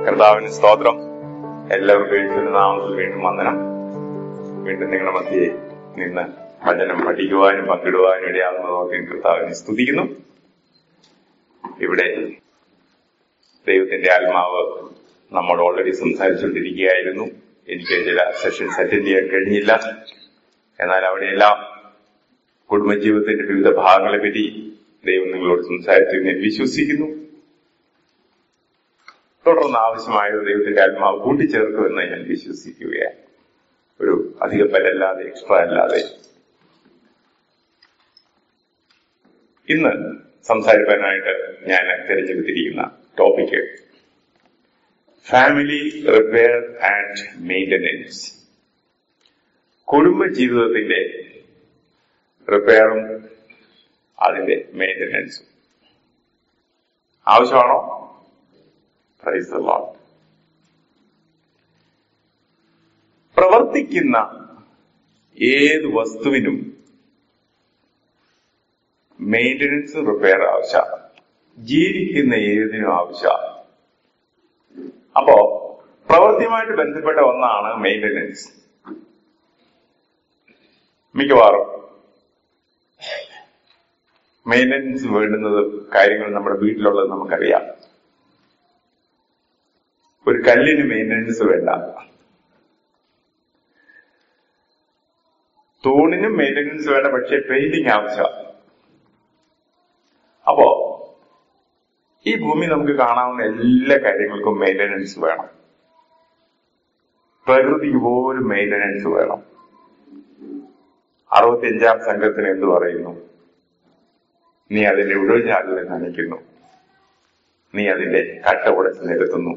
കർത്താവിന് സ്തോത്രം എല്ലാവർക്കും യേശുവിന്റെ നാമത്തിൽ വീണ്ടും വന്ദനം വീണ്ടും നിങ്ങളുടെ മധ്യേ നിന്ന് വചനം പഠിക്കുവാനും പങ്കിടുവാനും ഇടയാകുന്നതൊക്കെ കർത്താവിനെ സ്തുതിക്കുന്നു ഇവിടെ ദൈവത്തിന്റെ ആത്മാവ് നമ്മോട് ഓൾറെഡി സംസാരിച്ചുകൊണ്ടിരിക്കുകയായിരുന്നു എനിക്ക് ചില സെഷൻസ് അറ്റൻഡ് ചെയ്യാൻ കഴിഞ്ഞില്ല എന്നാൽ അവിടെയെല്ലാം കുടുംബജീവിതത്തിന്റെ വിവിധ ഭാഗങ്ങളെ പറ്റി ദൈവം നിങ്ങളോട് സംസാരിച്ചു എന്ന് ഞാൻ വിശ്വസിക്കുന്നു തുടർന്ന് ആവശ്യമായ ദൈവത്തിന്റെ ആത്മാവ് കൂട്ടിച്ചേർക്കുമെന്ന് ഞാൻ വിശ്വസിക്കുകയാണ് ഒരു അധിക പരല്ലാതെ എക്സ്ട്രാ അല്ലാതെ ഇന്ന് സംസാരിക്കാനായിട്ട് ഞാൻ തിരഞ്ഞെടുത്തിരിക്കുന്ന topic family repair and maintenance കുടുംബ ജീവിതത്തിന്റെ റിപ്പയറും അതിന്റെ മെയിന്റനൻസും ആവശ്യമാണോ പ്രൈസ് ദ ലോർഡ് പ്രവർത്തിക്കുന്ന ഏത് വസ്തുവിനും മെയിന്റനൻസ് റിപ്പയർ ആവശ്യമാണ് ജീവിക്കുന്ന ഏതിനും ആവശ്യമാണ് അപ്പോ പ്രവൃത്തിയുമായിട്ട് ബന്ധപ്പെട്ട ഒന്നാണ് മെയിന്റനൻസ് മിക്കവാറും മെയിന്റനൻസ് വേണ്ടുന്നത് കാര്യങ്ങൾ നമ്മുടെ വീട്ടിലുള്ളത് നമുക്കറിയാം ഒരു കല്ലിന് മെയിന്റനൻസ് വേണ്ട തൂണിനും മെയിന്റനൻസ് വേണ്ട പക്ഷെ പെയിന്റിങ് ആവശ്യമാണ് അപ്പോ ഈ ഭൂമി നമുക്ക് കാണാവുന്ന എല്ലാ കാര്യങ്ങൾക്കും മെയിന്റനൻസ് വേണം പ്രകൃതിക്ക് പോലും മെയിന്റനൻസ് വേണം അറുപത്തിയഞ്ചാം സംഘത്തിന് എന്ത് പറയുന്നു നീ അതിന്റെ ഉടഞ്ഞാലിൽ നനയ്ക്കുന്നു നീ അതിന്റെ കട്ട ഉടച്ച് നിരത്തുന്നു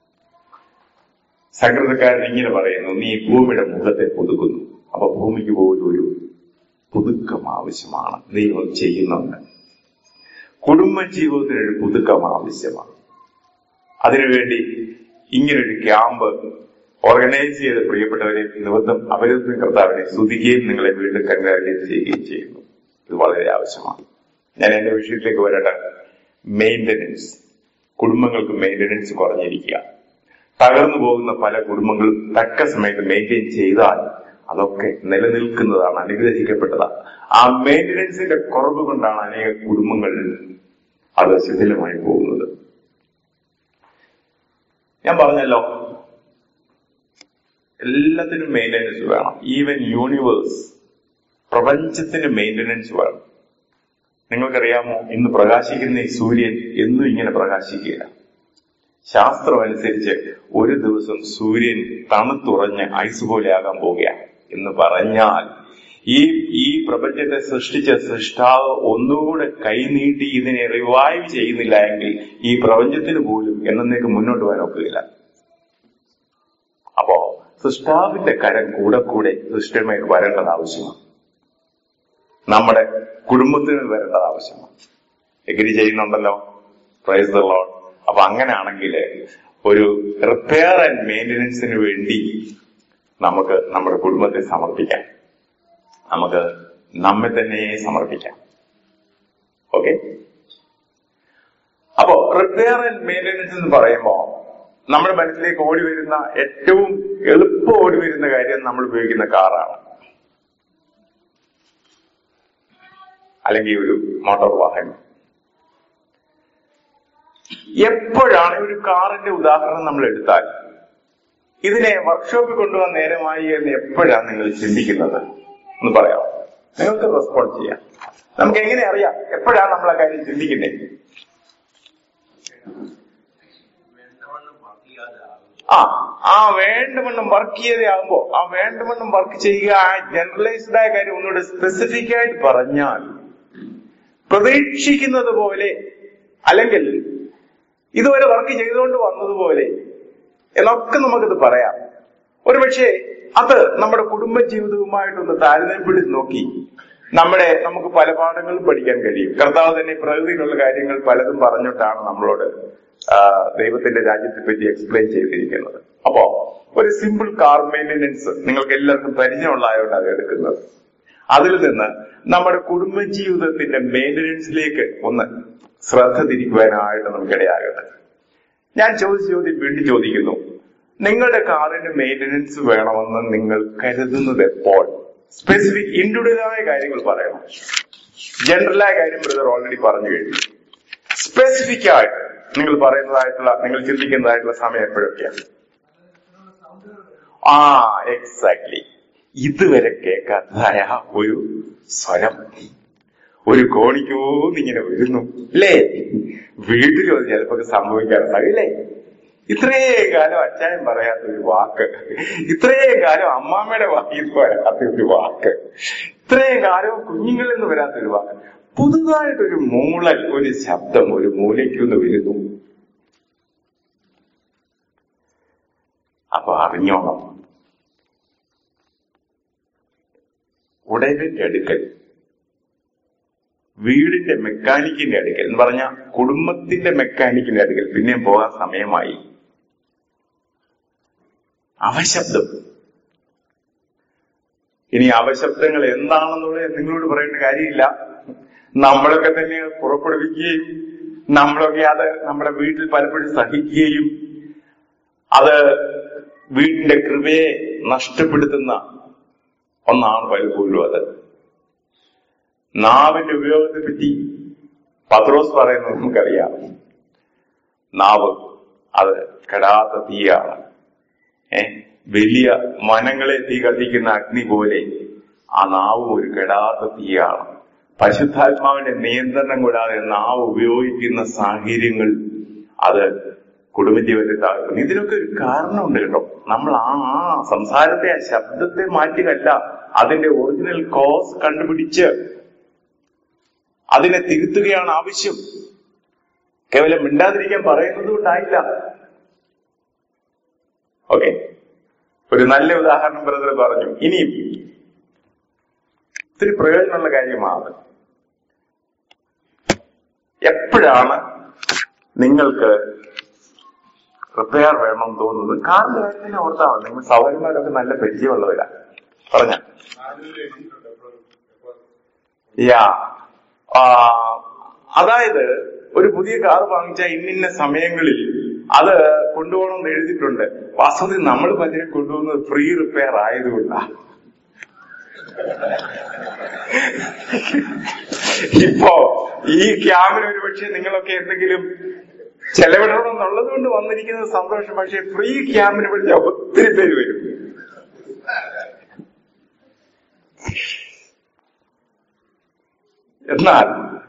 സംഘടനക്കാരൻ ഇങ്ങനെ പറയുന്നു നീ ഭൂമിയുടെ മുഖത്തെ പുതുക്കുന്നു അപ്പൊ ഭൂമിക്ക് പോലും ഒരു പുതുക്കം ആവശ്യമാണ് ദൈവം ചെയ്യുന്നുണ്ട് കുടുംബ ജീവിതത്തിനൊരു പുതുക്കം ആവശ്യമാണ് അതിനുവേണ്ടി ഇങ്ങനൊരു ക്യാമ്പ് ഓർഗനൈസ് ചെയ്ത് പ്രിയപ്പെട്ടവരെ നിബന്ധം അപരിധം കർത്താവിനെ സ്തുതിക്കുകയും നിങ്ങളെ വീണ്ടും കൺഗ്രാജുലേറ്റ് ചെയ്യുകയും ചെയ്യുന്നു ഇത് വളരെ ആവശ്യമാണ് ഞാൻ എന്റെ വിഷയത്തിലേക്ക് വരട്ടെ മെയിന്റനൻസ് കുടുംബങ്ങൾക്ക് മെയിന്റനൻസ് കുറഞ്ഞിരിക്കുക തകർന്നു പോകുന്ന പല കുടുംബങ്ങളും തക്ക സമയത്ത് മെയിൻറ്റെയിൻ ചെയ്താൽ അതൊക്കെ നിലനിൽക്കുന്നതാണ് അനുഗ്രഹിക്കപ്പെട്ടതാണ് ആ മെയിന്റനൻസിന്റെ കുറവ് കൊണ്ടാണ് അനേക കുടുംബങ്ങൾ അത് ശിഥിലമായി പോകുന്നത് ഞാൻ പറഞ്ഞല്ലോ എല്ലാത്തിനും മെയിന്റനൻസ് വേണം ഈവൻ യൂണിവേഴ്സ് പ്രപഞ്ചത്തിന് മെയിന്റനൻസ് വേണം നിങ്ങൾക്കറിയാമോ ഇന്ന് പ്രകാശിക്കുന്ന ഈ സൂര്യൻ എന്നും ഇങ്ങനെ പ്രകാശിക്കുകയില്ല ശാസ്ത്രം അനുസരിച്ച് ഒരു ദിവസം സൂര്യൻ തണുത്തുറഞ്ഞ് ഐസ് പോലെയാകാൻ പോവുകയാണ് എന്ന് പറഞ്ഞാൽ ഈ ഈ പ്രപഞ്ചത്തെ സൃഷ്ടിച്ച സൃഷ്ടാവ് ഒന്നുകൂടെ കൈനീട്ടി ഇതിനെ റിവൈവ് ചെയ്യുന്നില്ല എങ്കിൽ ഈ പ്രപഞ്ചത്തിന് പോലും എന്നേക്ക് മുന്നോട്ട് പോകാൻ ഒക്കുകയില്ല അപ്പോ സൃഷ്ടാവിന്റെ കരം കൂടെ കൂടെ സൃഷ്ടിമേൽ വരേണ്ടത് ആവശ്യമാണ് നമ്മുടെ കുടുംബത്തിന് വരേണ്ടത് ആവശ്യമാണ് എഗ്രി ചെയ്യുന്നുണ്ടല്ലോ പ്രൈസ് ദ ലോഡ് അപ്പൊ അങ്ങനെയാണെങ്കിൽ ഒരു റിപ്പയർ ആൻഡ് മെയിന്റനൻസിന് വേണ്ടി നമുക്ക് നമ്മുടെ കുടുംബത്തെ സമർപ്പിക്കാം നമുക്ക് നമ്മെ തന്നെ സമർപ്പിക്കാം ഓക്കെ അപ്പോ റിപ്പയർ ആൻഡ് മെയിന്റനൻസ് എന്ന് പറയുമ്പോ നമ്മുടെ മനസ്സിലേക്ക് ഓടി വരുന്ന ഏറ്റവും എളുപ്പം ഓടി വരുന്ന കാര്യം നമ്മൾ ഉപയോഗിക്കുന്ന കാറാണ് അല്ലെങ്കിൽ ഒരു മോട്ടോർ വാഹനം എപ്പോഴാണ് ഒരു കാറിന്റെ ഉദാഹരണം നമ്മൾ എടുത്താൽ ഇതിനെ വർക്ക്ഷോപ്പിൽ കൊണ്ടുപോകാൻ നേരമായി എന്ന് എപ്പോഴാണ് നിങ്ങൾ ചിന്തിക്കുന്നത് എന്ന് പറയാം നിങ്ങൾക്ക് റെസ്പോണ്ട് ചെയ്യാം നമുക്ക് എങ്ങനെ അറിയാം എപ്പോഴാണ് നമ്മൾ ആ കാര്യം ചിന്തിക്കുന്നത് ആ ആ വേണ്ടവണ്ണം വർക്ക് ചെയ്തേ ആകുമ്പോ ആ വേണ്ടവണ്ണം വർക്ക് ചെയ്യുക ആ ജനറലൈസ്ഡ് ആയ കാര്യം ഒന്നുകൂടെ സ്പെസിഫിക് ആയിട്ട് പറഞ്ഞാൽ പ്രതീക്ഷിക്കുന്നത് പോലെ അല്ലെങ്കിൽ ഇതുവരെ വർക്ക് ചെയ്തുകൊണ്ട് വന്നതുപോലെ എന്നൊക്കെ നമുക്കിത് പറയാം ഒരുപക്ഷെ അത് നമ്മുടെ കുടുംബ ജീവിതവുമായിട്ടൊന്ന് താരതമ്യപ്പെടുത്തി നോക്കി നമ്മുടെ നമുക്ക് പല പാഠങ്ങളും പഠിക്കാൻ കഴിയും കർത്താവ് തന്നെ പ്രകൃതിയിലുള്ള കാര്യങ്ങൾ പലതും പറഞ്ഞിട്ടാണ് നമ്മളോട് ആ, ദൈവത്തിന്റെ രാജ്യത്തെ പറ്റി എക്സ്പ്ലെയിൻ ചെയ്തിരിക്കുന്നത് അപ്പോ ഒരു സിമ്പിൾ കാർ മെയിന്റനൻസ് നിങ്ങൾക്ക് എല്ലാവർക്കും പരിചയമുള്ളതായോണ്ട് അത് എടുക്കുന്നത് അതിൽ നിന്ന് നമ്മുടെ കുടുംബ ജീവിതത്തിന്റെ മെയിന്റനൻസിലേക്ക് ഒന്ന് ശ്രദ്ധ തിരിക്കുവാനായിട്ട് നമുക്കിടയാകട്ടെ ഞാൻ ചോദിച്ച ചോദ്യം വീണ്ടും ചോദിക്കുന്നു നിങ്ങളുടെ കാറിന് മെയിന്റനൻസ് വേണമെന്ന് നിങ്ങൾ കരുതുന്നത് എപ്പോൾ സ്പെസിഫിക് ഇൻഡിവിജ്വലായ കാര്യങ്ങൾ പറയണം ജനറലായ കാര്യം ബ്രദർ ഓൾറെഡി പറഞ്ഞു കഴിഞ്ഞു സ്പെസിഫിക് ആയിട്ട് നിങ്ങൾ പറയുന്നതായിട്ടുള്ള നിങ്ങൾ ചിന്തിക്കുന്നതായിട്ടുള്ള സമയം എപ്പോഴൊക്കെയാണ് ആ എക്സാക്ട്ലി ഇതുവരെ കേൾക്കാത്തതായ ഒരു സ്വരം ഒരു കോണിക്കോന്നിങ്ങനെ വരുന്നു അല്ലേ വീട്ടിൽ വന്ന് ചിലപ്പോ സംഭവിക്കാറുണ്ടാവും അല്ലേ ഇത്രയും കാലം അച്ചായൻ പറയാത്ത ഒരു വാക്ക് ഇത്രയും കാലം അമ്മാമ്മയുടെ വായിൽ നിന്ന് വരാത്ത ഒരു വാക്ക് ഇത്രയും കാലം കുഞ്ഞുങ്ങളിൽ നിന്ന് വരാത്ത ഒരു വാക്ക് പുതുതായിട്ടൊരു മൂളൽ ഒരു ശബ്ദം ഒരു മൂലയ്ക്കൊന്ന് വരുന്നു അപ്പൊ അറിഞ്ഞോണം ഉടലിന്റെ അടുക്കൽ വീടിന്റെ മെക്കാനിക്കിന്റെ അടുക്കൽ എന്ന് പറഞ്ഞ കുടുംബത്തിന്റെ മെക്കാനിക്കിന്റെ അടുക്കൽ പിന്നെയും പോകാൻ സമയമായി അവശബ്ദം ഇനി അവശബ്ദങ്ങൾ എന്താണെന്നുള്ളത് നിങ്ങളോട് പറയേണ്ട കാര്യമില്ല നമ്മളൊക്കെ തന്നെ പുറപ്പെടുവിക്കുകയും നമ്മളൊക്കെ അത് നമ്മുടെ വീട്ടിൽ പലപ്പോഴും സഹിക്കുകയും അത് വീടിന്റെ കൃപയെ നഷ്ടപ്പെടുത്തുന്ന ഒന്നാണ് പലപ്പോഴും അത് നാവിന്റെ ഉപയോഗത്തെ പറ്റി പത്രോസ് പറയുന്നത് നമുക്കറിയാം നാവ് അത് കെടാത്ത തീയാണ് ഏ വലിയ വനങ്ങളെ തീ കത്തിക്കുന്ന അഗ്നി പോലെ ആ നാവ് ഒരു കെടാത്ത തീയാണ് പരിശുദ്ധാത്മാവിന്റെ നിയന്ത്രണം കൂടാതെ നാവ് ഉപയോഗിക്കുന്ന സാഹചര്യങ്ങൾ അത് കുടുംബജീവിതത്തെ താഴ്ത്തുന്നു ഇതിനൊക്കെ ഒരു കാരണമുണ്ട് കേട്ടോ നമ്മൾ ആ ആ സംസാരത്തെ ആ ശബ്ദത്തെ മാറ്റുകയല്ല അതിന്റെ ഒറിജിനൽ കോസ് കണ്ടുപിടിച്ച് അതിനെ തിരുത്തുകയാണ് ആവശ്യം കേവലം മിണ്ടാതിരിക്കാൻ പറയുന്നത് കൊണ്ടായില്ല ഓക്കെ ഒരു നല്ല ഉദാഹരണം ബ്രദർ പറഞ്ഞു ഇനിയും ഇത്തിരി പ്രയോജനമുള്ള കാര്യമാണ് എപ്പോഴാണ് നിങ്ങൾക്ക് റിപ്പയർ വേണം തോന്നുന്നത് കാറിന്റെ കാര്യത്തിന് ഓർത്താ മതി നിങ്ങൾ സൗകര്യന്മാരൊക്കെ നല്ല പരിചയമുള്ളവരാ പറഞ്ഞ യാ ആ, അതായത് ഒരു പുതിയ കാർ വാങ്ങിച്ച ഇന്നിന്ന സമയങ്ങളിൽ അത് കൊണ്ടുപോകണമെന്ന് എഴുതിയിട്ടുണ്ട് വാസ്തവത്തിൽ നമ്മൾ പലരും കൊണ്ടുപോകുന്നത് ഫ്രീ റിപ്പയർ ആയതുകൊണ്ടാ ഇപ്പോ ഈ ക്യാമ്പിന് ഒരു പക്ഷേ നിങ്ങളൊക്കെ എന്തെങ്കിലും ചെലവിടണം എന്നുള്ളത് കൊണ്ട് വന്നിരിക്കുന്നത് സന്തോഷം പക്ഷെ ഫ്രീ ക്യാമ്പിന് വിളിച്ച ഒത്തിരി പേര് വരും എന്നാൽ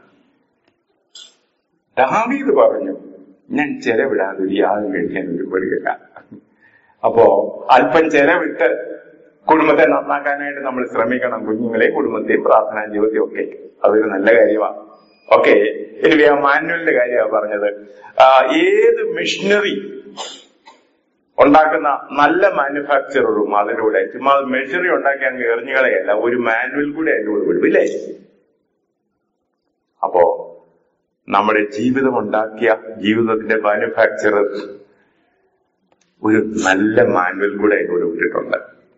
ദാവീദ് പറഞ്ഞു ഞാൻ ചെലവിടാതെ ഒരു യാതൊരു കഴിക്കാൻ ഒരുപ്പെടുകയില്ല അപ്പോ അല്പം ചെലവിട്ട് കുടുംബത്തെ നന്നാക്കാനായിട്ട് നമ്മൾ ശ്രമിക്കണം കുഞ്ഞുങ്ങളെ കുടുംബത്തെയും പ്രാർത്ഥനാ ജീവിതത്തെയും ഒക്കെ അതൊരു നല്ല കാര്യമാണ് ഓക്കെ ഇനി ആ മാനുവലിന്റെ കാര്യമാണ് പറഞ്ഞത് ആ, ഏത് മിഷനറി ഉണ്ടാക്കുന്ന നല്ല മാനുഫാക്ചററും അതിലൂടെ ചുമ്മാ മെഷീനറി ഉണ്ടാക്കി അങ്ങ് എറിഞ്ഞുകളയല്ല ഒരു മാനുവൽ കൂടെ അതിന്റെ കൂടെ വിടും ഇല്ലേ അപ്പോ നമ്മുടെ ജീവിതം ഉണ്ടാക്കിയ ജീവിതത്തിന്റെ മാനുഫാക്ചറർ ഒരു നല്ല മാനുവൽ കൂടെ അതിലൂടെ വിട്ടിട്ടുണ്ട്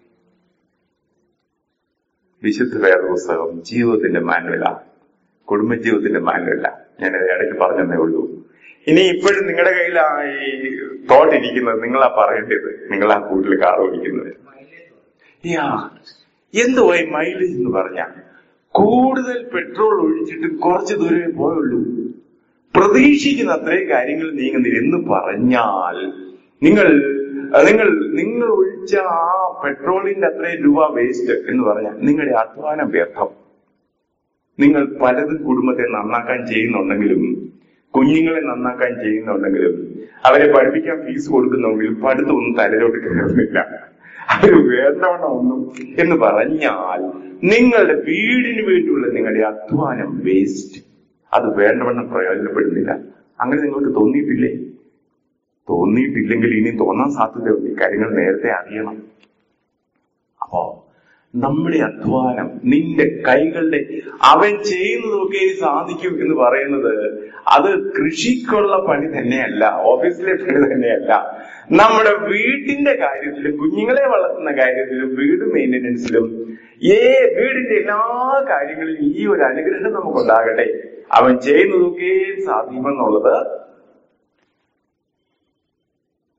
വിശുദ്ധ വേദപുസ്തകം ജീവിതത്തിന്റെ മാനുവലാ കുടുംബജീവിതത്തിന്റെ മാനുവല ഞാൻ ഇടയ്ക്ക് പറഞ്ഞതേ ഉള്ളൂ ഇനി ഇപ്പോഴും നിങ്ങളുടെ കയ്യിൽ ആ ഈ തോട്ട് ഇരിക്കുന്നത് നിങ്ങളാ പറയേണ്ടത് നിങ്ങളാ കൂടുതൽ കാർ ഓടിക്കുന്നത് യാ എന്തുവാ ഈ മൈലേജ് എന്ന് പറഞ്ഞ കൂടുതൽ പെട്രോൾ ഒഴിച്ചിട്ട് കുറച്ച് ദൂരമേ പോയുള്ളൂ പ്രതീക്ഷിക്കുന്ന അത്രയും കാര്യങ്ങൾ നീങ്ങുന്നില്ല എന്ന് പറഞ്ഞാൽ നിങ്ങൾ നിങ്ങൾ നിങ്ങൾ ഒഴിച്ച ആ പെട്രോളിന്റെ അത്രയും രൂപ വേസ്റ്റ് എന്ന് പറഞ്ഞാൽ നിങ്ങളുടെ അധ്വാനം വ്യർത്ഥം നിങ്ങൾ പലതും കുടുംബത്തെ നന്നാക്കാൻ ചെയ്യുന്നുണ്ടെങ്കിലും കുഞ്ഞുങ്ങളെ നന്നാക്കാൻ ചെയ്യുന്നുണ്ടെങ്കിലും അവരെ പഠിപ്പിക്കാൻ ഫീസ് കൊടുക്കുന്നുണ്ടെങ്കിലും പഠിത്തമൊന്നും തലയിലോട്ട് കയറുന്നില്ല അത് വേണ്ടവണ്ണം ഒന്നും എന്ന് പറഞ്ഞാൽ നിങ്ങളുടെ വീടിന് വേണ്ടിയുള്ള നിങ്ങളുടെ അധ്വാനം വേസ്റ്റ് അത് വേണ്ടവണ്ണം പ്രയോജനപ്പെടുന്നില്ല അങ്ങനെ നിങ്ങൾക്ക് തോന്നിയിട്ടില്ലേ തോന്നിയിട്ടില്ലെങ്കിൽ ഇനി തോന്നാൻ സാധ്യതയുണ്ട് ഈ കാര്യങ്ങൾ നേരത്തെ അറിയണം അപ്പോ നമ്മുടെ അധ്വാനം നിന്റെ കൈകളുടെ അവൻ ചെയ്യുന്നതൊക്കെ സാധിക്കും എന്ന് പറയുന്നത് അത് കൃഷിക്കുള്ള പണി തന്നെയല്ല ഓഫീസിലെ പണി തന്നെയല്ല നമ്മുടെ വീട്ടിന്റെ കാര്യത്തിലും കുഞ്ഞുങ്ങളെ വളർത്തുന്ന കാര്യത്തിലും വീട് മെയിൻ്റനൻസിലും ഏ വീടിന്റെ എല്ലാ കാര്യങ്ങളിലും ഈ ഒരു അനുഗ്രഹം നമുക്കുണ്ടാകട്ടെ അവൻ ചെയ്യുന്നതൊക്കെ സാധിക്കുമെന്നുള്ളത്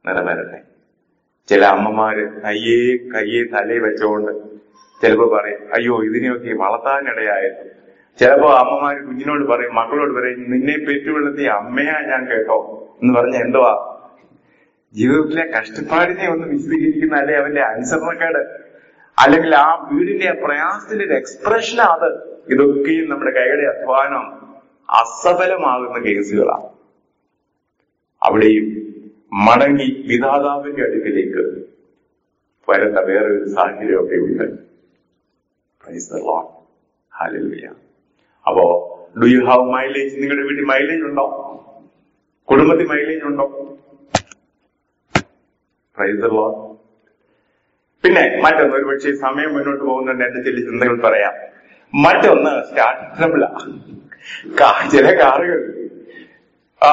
നിറവേറട്ടെ ചില അമ്മമാര് കയ്യേ കയ്യേ തലേ വെച്ചുകൊണ്ട് ചിലപ്പോ പറയും അയ്യോ ഇതിനെയൊക്കെ വളർത്താനിടയായത് ചിലപ്പോ അമ്മമാര് കുഞ്ഞിനോട് പറയും മക്കളോട് പറയും നിന്നെ പെറ്റുവെള്ളത്തിയ അമ്മയാ ഞാൻ കേട്ടോ എന്ന് പറഞ്ഞ എന്തുവാ ജീവിതത്തിലെ കഷ്ടപ്പാടിനെ ഒന്ന് വിശദീകരിക്കുന്ന അല്ലെ അവന്റെ അനുസരണക്കേട് അല്ലെങ്കിൽ ആ വീടിന്റെ ആ പ്രയാസത്തിന്റെ ഒരു എക്സ്പ്രഷൻ അത് ഇതൊക്കെയും നമ്മുടെ കൈയുടെ അധ്വാനം അസഫലമാകുന്ന കേസുകളാണ് അവിടെയും മടങ്ങി വിധാതാവിന്റെ അടുക്കിലേക്ക് വരേണ്ട വേറൊരു സാഹചര്യമൊക്കെ ഉണ്ട് Praise the Lord. Hallelujah. അപ്പോ ഡു യു ഹാവ് മൈലേജ് നിങ്ങളുടെ വീട്ടിൽ മൈലേജ് ഉണ്ടോ കുടുംബത്തിൽ മൈലേജ് ഉണ്ടോ പ്രൈസ് the Lord. പിന്നെ മറ്റൊന്ന് ഒരു പക്ഷേ സമയം മുന്നോട്ട് പോകുന്നുണ്ട് എന്റെ ചില ചിന്തകൾ പറയാം മറ്റൊന്ന് സ്റ്റാർട്ടബിള ചില കാറുകൾ ആ,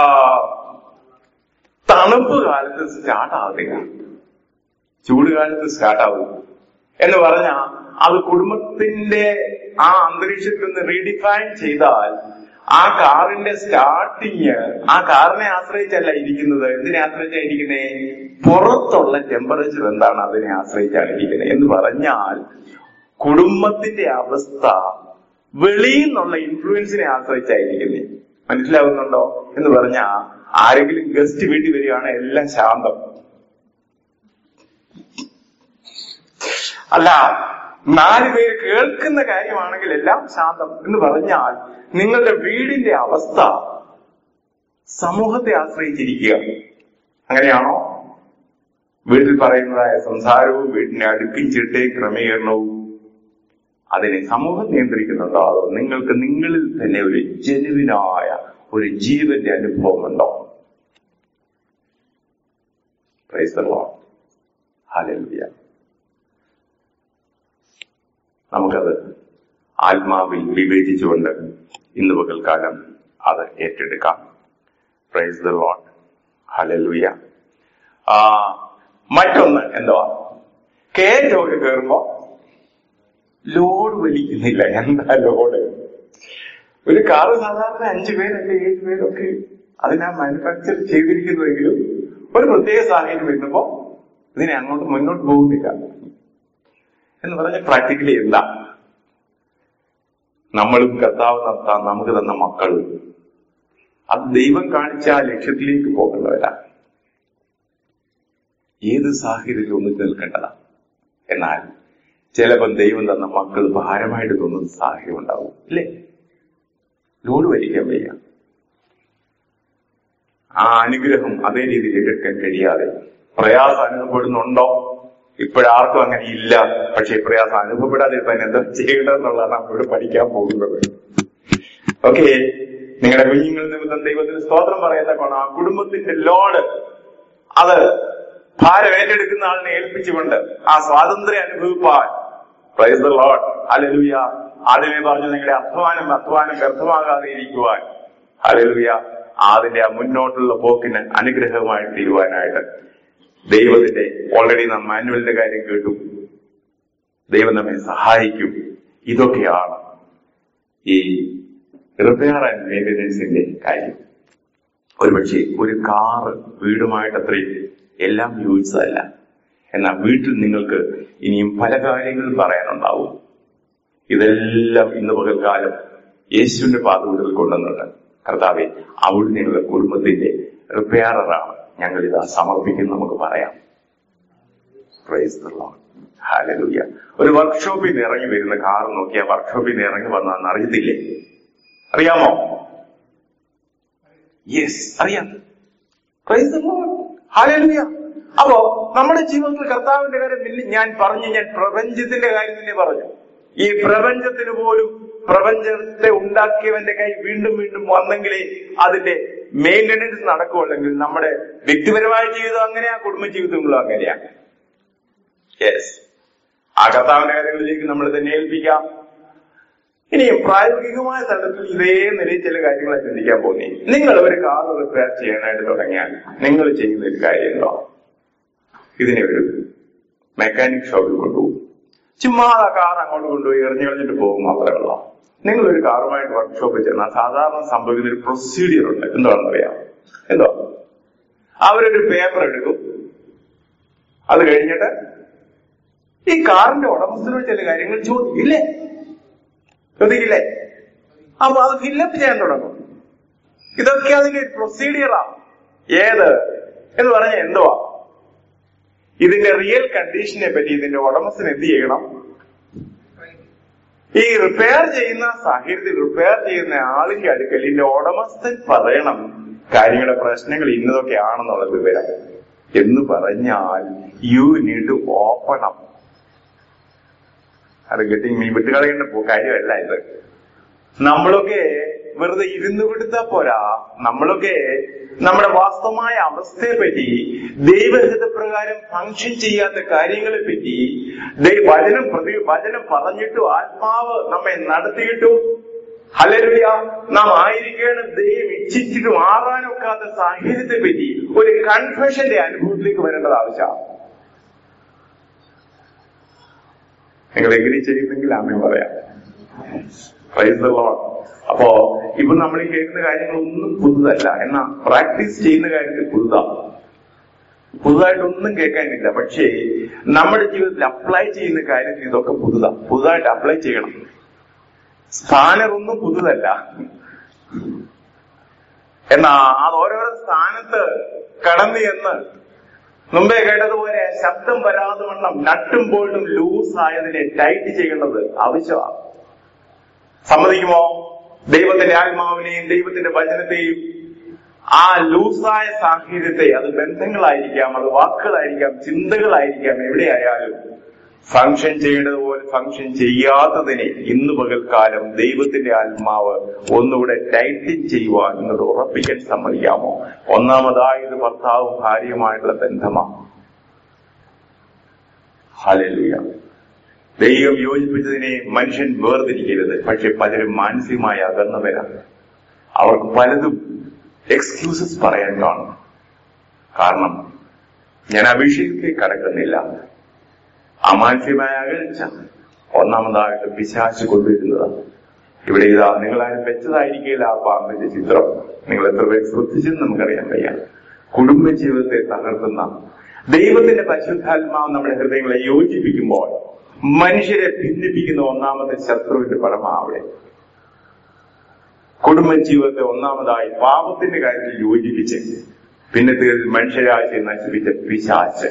തണുപ്പ് കാലത്ത് സ്റ്റാർട്ട് ആവുന്നില്ല ചൂട് കാലത്ത് സ്റ്റാർട്ട് ആവും എന്ന് പറഞ്ഞ അത് കുടുംബത്തിന്റെ ആ അന്തരീക്ഷത്തിൽ നിന്ന് റീഡിഫൈൻ ചെയ്താൽ ആ കാറിന്റെ സ്റ്റാർട്ടിങ് ആ കാറിനെ ആശ്രയിച്ചല്ല ഇരിക്കുന്നത് എന്തിനെ ആശ്രയിച്ചാ ഇരിക്കുന്നേ പുറത്തുള്ള ടെമ്പറേച്ചർ എന്താണ് അതിനെ ആശ്രയിച്ചാണ് ഇരിക്കുന്നത് എന്ന് പറഞ്ഞാൽ കുടുംബത്തിന്റെ അവസ്ഥ വെളിയിൽ നിന്നുള്ള ഇൻഫ്ലുവൻസിനെ ആശ്രയിച്ചായിരിക്കുന്നേ മനസ്സിലാവുന്നുണ്ടോ എന്ന് പറഞ്ഞാ ആരെങ്കിലും ഗസ്റ്റ് വീട്ടിൽ വരികയാണ് എല്ലാം ശാന്തം അല്ല നാല് പേര് കേൾക്കുന്ന കാര്യമാണെങ്കിൽ എല്ലാം ശാന്തം എന്ന് പറഞ്ഞാൽ നിങ്ങളുടെ വീടിന്റെ അവസ്ഥ സമൂഹത്തെ ആശ്രയിച്ചിരിക്കുക അങ്ങനെയാണോ വീട്ടിൽ പറയുന്നതായ സംസാരവും വീടിന്റെ അടുക്കും ചിട്ടയും ക്രമീകരണവും അതിനെ സമൂഹം നിയന്ത്രിക്കുന്നുണ്ടോ അതോ നിങ്ങൾക്ക് നിങ്ങളിൽ തന്നെ ഒരു ജനുവിനായ ഒരു ജീവന്റെ അനുഭവം ഉണ്ടോ പ്രൈസ് ദ ലോർഡ് ഹല്ലേലൂയ നമുക്കത് ആത്മാവിൽ വിവേചിച്ചുകൊണ്ട് ഇന്ന് പകൽക്കാലം അത് ഏറ്റെടുക്കാം പ്രൈസ് ദ ലോഡ് ഹലലുയ ആ മറ്റൊന്ന് എന്തുവാ കയറ്റമൊക്കെ കയറുമ്പോ ലോഡ് വലിക്കുന്നില്ല എന്താ ലോഡ് ഒരു കാറ് സാധാരണ അഞ്ചു പേരല്ലേ ഏഴ് പേരൊക്കെ അതിനാ മാനുഫാക്ചർ ചെയ്തിരിക്കുന്നതെങ്കിലും ഒരു പ്രത്യേക സാഹചര്യം വരുമ്പോ ഇതിനെ അങ്ങോട്ട് മുന്നോട്ട് പോകുന്നില്ല എന്ന് പറഞ്ഞ പ്രാക്ടിക്കലി എന്താ നമ്മളും കർത്താവ് നടത്താൻ നമുക്ക് തന്ന മക്കളും അത് ദൈവം കാണിച്ച ആ ലക്ഷ്യത്തിലേക്ക് പോകേണ്ടവരാ ഏത് സാഹചര്യത്തിലും ഒന്നും നിൽക്കേണ്ടതാ എന്നാൽ ചിലപ്പം ദൈവം തന്ന മക്കൾ ഭാരമായിട്ട് തോന്നുന്ന സാഹചര്യം ഉണ്ടാവും ഇല്ലേ ലോഡ് വലിക്കാൻ വയ്യ ആ അനുഗ്രഹം അതേ രീതിയിൽ എടുക്കാൻ കഴിയാതെ പ്രയാസം അനുഭവപ്പെടുന്നുണ്ടോ ഇപ്പോഴാർക്കും അങ്ങനെ ഇല്ല പക്ഷെ പ്രയാസം അനുഭവപ്പെടാതിരിക്കാൻ എന്താ ചെയ്യണമെന്നുള്ളതാണ് നമ്മളിവിടെ പഠിക്കാൻ പോകുന്നത് ഓക്കെ നിങ്ങളുടെ കുഞ്ഞുങ്ങൾ നിമിത്തം ദൈവത്തിന് സ്തോത്രം പറയത്തക്കോണം ആ കുടുംബത്തിന്റെ ലോഡ് അത് ഭാരം ഏറ്റെടുക്കുന്ന ആളിനെ ഏൽപ്പിച്ചുകൊണ്ട് ആ സ്വാതന്ത്ര്യം അനുഭവിപ്പാൻ പ്രൈസ് ദ ലോഡ് ഹല്ലേലൂയ ആദ്യമേ പറഞ്ഞു നിങ്ങളുടെ അധ്വാനം അധ്വാനം വ്യർത്ഥമാകാതെ ഇരിക്കുവാൻ ഹല്ലേലൂയ അതിന്റെ ആ മുന്നോട്ടുള്ള പോക്കിന് അനുഗ്രഹമായി തീരുവാനായിട്ട് ദൈവത്തിന്റെ ഓൾറെഡി നാം മാനുവലിന്റെ കാര്യം കേട്ടു ദൈവം നമ്മെ സഹായിക്കും ഇതൊക്കെയാണ് ഈ റിപ്പയർ ആൻഡ് മെയിൻ്റനൻസിന്റെ കാര്യം ഒരുപക്ഷെ ഒരു കാറ് വീടുമായിട്ട് അത്രയും എല്ലാം യോജിച്ചതല്ല എന്നാൽ വീട്ടിൽ നിങ്ങൾക്ക് ഇനിയും പല കാര്യങ്ങളും പറയാനുണ്ടാവും ഇതെല്ലാം ഇന്ന് പകൽക്കാലം യേശുവിന്റെ പാതകൂടൽ കൊണ്ടുവന്നുണ്ട് കർത്താവെ അവിടെ നിങ്ങളുടെ കുടുംബത്തിന്റെ റിപ്പയറാണ് ഞങ്ങൾ ഇതാ സമർപ്പിക്കും നമുക്ക് പറയാം പ്രൈസ് ദ ലോർഡ് ഹാലലൂയ ഒരു വർക്ക്ഷോപ്പിൽ നിന്ന് ഇറങ്ങി വരുന്ന കാർ നോക്കിയാൽ വർക്ക്ഷോപ്പിൽ നിന്ന് ഇറങ്ങി വന്നാന്ന് അറിയത്തില്ലേ അറിയാമോ യെസ് അറിയാം പ്രൈസ് ദ ലോർഡ് ഹാലലൂയ അപ്പോ നമ്മുടെ ജീവിതത്തിൽ കർത്താവിന്റെ കാര്യം പിന്നെ ഞാൻ പറഞ്ഞു ഞാൻ പ്രപഞ്ചത്തിന്റെ കാര്യം തന്നെ പറഞ്ഞു ഈ പ്രപഞ്ചത്തിന് പോലും പ്രപഞ്ചത്തെ ഉണ്ടാക്കിയവന്റെ കൈ വീണ്ടും വീണ്ടും വന്നെങ്കിലേ അതിന്റെ മെയിന്റനൻസ് നടക്കുള്ളെങ്കിൽ നമ്മുടെ വ്യക്തിപരമായ ജീവിതം അങ്ങനെയാ കുടുംബ ജീവിതങ്ങളും അങ്ങനെയാ യെസ് ആ കർത്താവിന്റെ കാര്യങ്ങളിലേക്ക് നമ്മൾ തന്നെ ഏൽപ്പിക്കാം ഇനി പ്രായോഗികമായ തലത്തിൽ ഇതേ നിലയിൽ ചില കാര്യങ്ങളെ ചിന്തിക്കാൻ പോകുന്നേ നിങ്ങൾ ഒരു കാർ റിപ്പയർ ചെയ്യാനായിട്ട് തുടങ്ങിയാൽ നിങ്ങൾ ചെയ്യുന്ന ഒരു കാര്യമുണ്ടോ ഇതിനെ ഒരു മെക്കാനിക് ഷോപ്പിൽ കൊണ്ടുപോകും ചുമ്മാ ആ കാർ അങ്ങോട്ട് കൊണ്ടുപോയി എറിഞ്ഞു കളഞ്ഞിട്ട് പോകും മാത്രമേ ഉള്ളൂ നിങ്ങൾ ഒരു കാറുമായിട്ട് വർക്ക്ഷോപ്പിൽ ചെന്നാൽ സാധാരണ സംഭവിക്കുന്ന ഒരു പ്രൊസീജിയർ ഉണ്ട് എന്താണെന്ന് അറിയാം എന്തോ അവരൊരു പേപ്പർ എടുക്കും അത് കഴിഞ്ഞിട്ട് ഈ കാറിന്റെ ഉടമസ്ഥനോട് ചില കാര്യങ്ങൾ ചോദിക്കില്ലേ ചോദിക്കില്ലേ അപ്പൊ അത് ഫില്ലപ്പ് ചെയ്യാൻ തുടങ്ങും ഇതൊക്കെ അതിന്റെ ഒരു പ്രൊസീഡിയറാ ഏത് എന്ന് പറഞ്ഞ എന്തുവാ ഇതിന്റെ റിയൽ കണ്ടീഷനെ പറ്റി ഇതിന്റെ ഉടമസ്ഥൻ എന്ത് ചെയ്യണം ഈ റിപ്പയർ ചെയ്യുന്ന സാഹചര്യത്തിൽ റിപ്പയർ ചെയ്യുന്ന ആളിന്റെ അടുക്കൽ ഇതിന്റെ ഉടമസ്ഥൻ പറയണം കാര്യങ്ങളുടെ പ്രശ്നങ്ങൾ ഇന്നതൊക്കെ ആണെന്നുള്ള വിവരം എന്ന് പറഞ്ഞാൽ you need to open up അത് കിട്ടി മീൻ വിട്ടുകളയേണ്ട പോ- കാര്യമല്ല ഇത് നമ്മളൊക്കെ വെറുതെ ഇരുന്ന് കൊടുത്താ പോരാ നമ്മളൊക്കെ നമ്മുടെ വാസ്തവമായ അവസ്ഥയെ പറ്റി ദൈവഹിതപ്രകാരം ഫങ്ഷൻ ചെയ്യാത്ത കാര്യങ്ങളെ പറ്റി ദൈ- വചനം പ്രതി വചനം പറഞ്ഞിട്ടും ആത്മാവ് നമ്മെ നടത്തിയിട്ടും ഹലരുയ നാം ആയിരിക്കേണ്ട ദൈവം ഇച്ഛിച്ചിട്ട് മാറാനൊക്കാത്ത സാഹചര്യത്തെ പറ്റി ഒരു കൺഫെഷന്റെ അനുഭവത്തിലേക്ക് വരേണ്ടത് ആവശ്യമാണ് നിങ്ങൾ എങ്ങനെ ചെയ്യുന്നെങ്കിൽ ആമേ പറയാം Praise the Lord. അപ്പോ ഇപ്പൊ നമ്മൾ ഈ കേൾക്കുന്ന കാര്യങ്ങളൊന്നും പുതുതല്ല എന്നാ പ്രാക്ടീസ് ചെയ്യുന്ന കാര്യത്തിൽ പുതുതാ പുതുതായിട്ടൊന്നും കേൾക്കാനില്ല പക്ഷേ നമ്മുടെ ജീവിതത്തിൽ അപ്ലൈ ചെയ്യുന്ന കാര്യത്തിൽ ഇതൊക്കെ പുതുതാ പുതുതായിട്ട് അപ്ലൈ ചെയ്യണം സ്പാനർ ഒന്നും പുതുതല്ല എന്നാ അത് ഓരോരോ സ്ഥാനത്ത് കടന്നു എന്ന് മുമ്പേ കേട്ടതുപോലെ ശബ്ദം വരാതെ വണ്ണം നട്ടും ബോൾട്ടും ലൂസ് ആയതിനെ ടൈറ്റ് ചെയ്യേണ്ടത് ആവശ്യമാണ് സമ്മതിക്കുമോ ദൈവത്തിന്റെ ആത്മാവിനെയും ദൈവത്തിന്റെ വചനത്തെയും ആ ലൂസായ സാഹചര്യത്തെ അത് ബന്ധങ്ങളായിരിക്കാം അത് വാക്കുകളായിരിക്കാം ചിന്തകളായിരിക്കാം എവിടെയായാലും ഫങ്ഷൻ ചെയ്യേണ്ടതുപോലെ ഫങ്ഷൻ ചെയ്യാത്തതിനെ ഇന്ന് പകൽക്കാലം ദൈവത്തിന്റെ ആത്മാവ് ഒന്നുകൂടെ ടൈറ്റിൻ ചെയ്യുവാൻ എന്നോട് ഉറപ്പിക്കാൻ സമ്മതിക്കാമോ ഒന്നാമതായത് ഭർത്താവും ഭാര്യയുമായിട്ടുള്ള ബന്ധമാണ് ഹല്ലേലൂയ ദൈവം യോജിപ്പിച്ചതിനെ മനുഷ്യൻ വേർതിരിക്കരുത് പക്ഷെ പലരും മാനസികമായി അകന്നവരാണ് അവർക്ക് പലതും എക്സ്ക്യൂസസ് പറയാൻ കാണും കാരണം ഞാൻ അഭിഷേകത്തിലേക്ക് കടക്കുന്നില്ല അമാനുഷ്യമായ അകൽച്ച ഒന്നാമതായിട്ട് പിശാച്ച് കൊണ്ടുവരുന്നതാണ് ഇവിടെ ഇതാ നിങ്ങളാരും വെച്ചതായിരിക്കില്ല ആ പാമ്പിന്റെ ചിത്രം നിങ്ങൾ എത്ര പേര് ശ്രദ്ധിച്ചെന്ന് നമുക്കറിയാൻ വയ്യ കുടുംബ ജീവിതത്തെ തകർക്കുന്ന ദൈവത്തിന്റെ പരിശുദ്ധാത്മാവ് നമ്മുടെ ഹൃദയങ്ങളെ യോജിപ്പിക്കുമ്പോൾ മനുഷ്യരെ ഭിന്നിപ്പിക്കുന്ന ഒന്നാമത്തെ ശത്രുവിന്റെ പടമാ അവിടെ കുടുംബ ജീവിതത്തെ ഒന്നാമതായി പാപത്തിന്റെ കാര്യത്തിൽ യോജിപ്പിച്ച് പിന്നത്തെ മനുഷ്യരാശിയെ നശിപ്പിച്ച പിശാച്ച്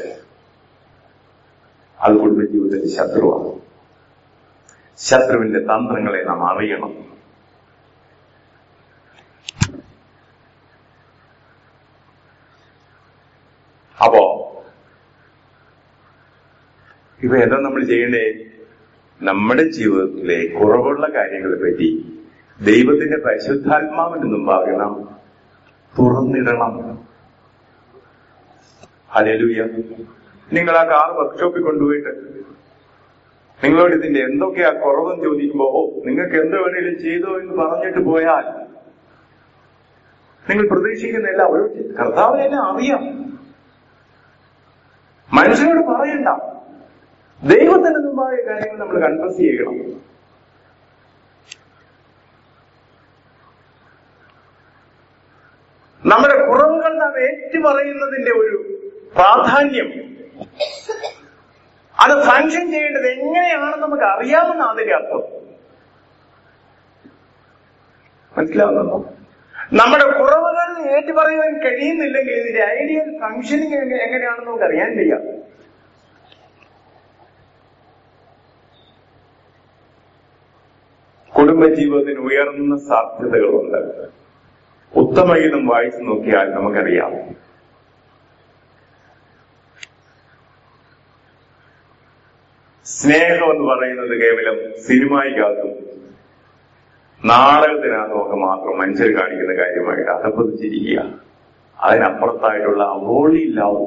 അത് കുടുംബ ജീവിതത്തിന്റെ ശത്രുവാണ് ശത്രുവിന്റെ തന്ത്രങ്ങളെ നാം അറിയണം അപ്പോ ഇപ്പൊ എന്താ നമ്മൾ ചെയ്യേണ്ടേ നമ്മുടെ ജീവിതത്തിലെ കുറവുള്ള കാര്യങ്ങളെ പറ്റി ദൈവത്തിന്റെ പരിശുദ്ധാത്മാവിന്റെ മുമ്പാകെ നാം തുറന്നിടണം ഹലേലൂയ നിങ്ങൾ ആ കാർ വർക്ക്ഷോപ്പിൽ കൊണ്ടുപോയിട്ട് നിങ്ങളോട് ഇതിന്റെ എന്തൊക്കെയാ കുറവെന്ന് ചോദിക്കുമ്പോ ഓ നിങ്ങൾക്ക് എന്ത് വേണേലും ചെയ്തോ എന്ന് പറഞ്ഞിട്ട് പോയാൽ നിങ്ങൾ പ്രതീക്ഷിക്കുന്നില്ല ഒരു കർത്താവിനെല്ലാം അറിയാം മനുഷ്യനോട് പറയണ്ട ദൈവത്തിന് മുമ്പായ കാര്യങ്ങൾ നമ്മൾ കൺഫസ് ചെയ്യണം നമ്മുടെ കുറവുകൾ നാം ഏറ്റുപറയുന്നതിന്റെ ഒരു പ്രാധാന്യം അത് ഫങ്ഷൻ ചെയ്യേണ്ടത് എങ്ങനെയാണെന്ന് നമുക്ക് അറിയാമെന്ന് അതിന്റെ അർത്ഥം മനസ്സിലാവുന്നുണ്ടോ നമ്മുടെ കുറവുകൾ ഏറ്റുപറയുവാൻ കഴിയുന്നില്ലെങ്കിൽ ഇതിന്റെ ഐഡിയൽ ഫങ്ഷനിങ് എങ്ങനെയാണെന്ന് നമുക്ക് അറിയാൻ വയ്യ കുടുംബജീവിതത്തിന് ഉയർന്ന സാധ്യതകളുണ്ട് ഉത്തമഗീതം വായിച്ചു നോക്കിയാൽ നമുക്കറിയാം സ്നേഹം എന്ന് പറയുന്നത് കേവലം സിനിമയ്ക്കകത്തും നാടകത്തിനകത്തും ഒക്കെ മാത്രം മനുഷ്യർ കാണിക്കുന്ന കാര്യമായിട്ട് അധപ്പതിച്ചിരിക്കുക അതിനപ്പുറത്തായിട്ടുള്ള ഹോളി ലവ്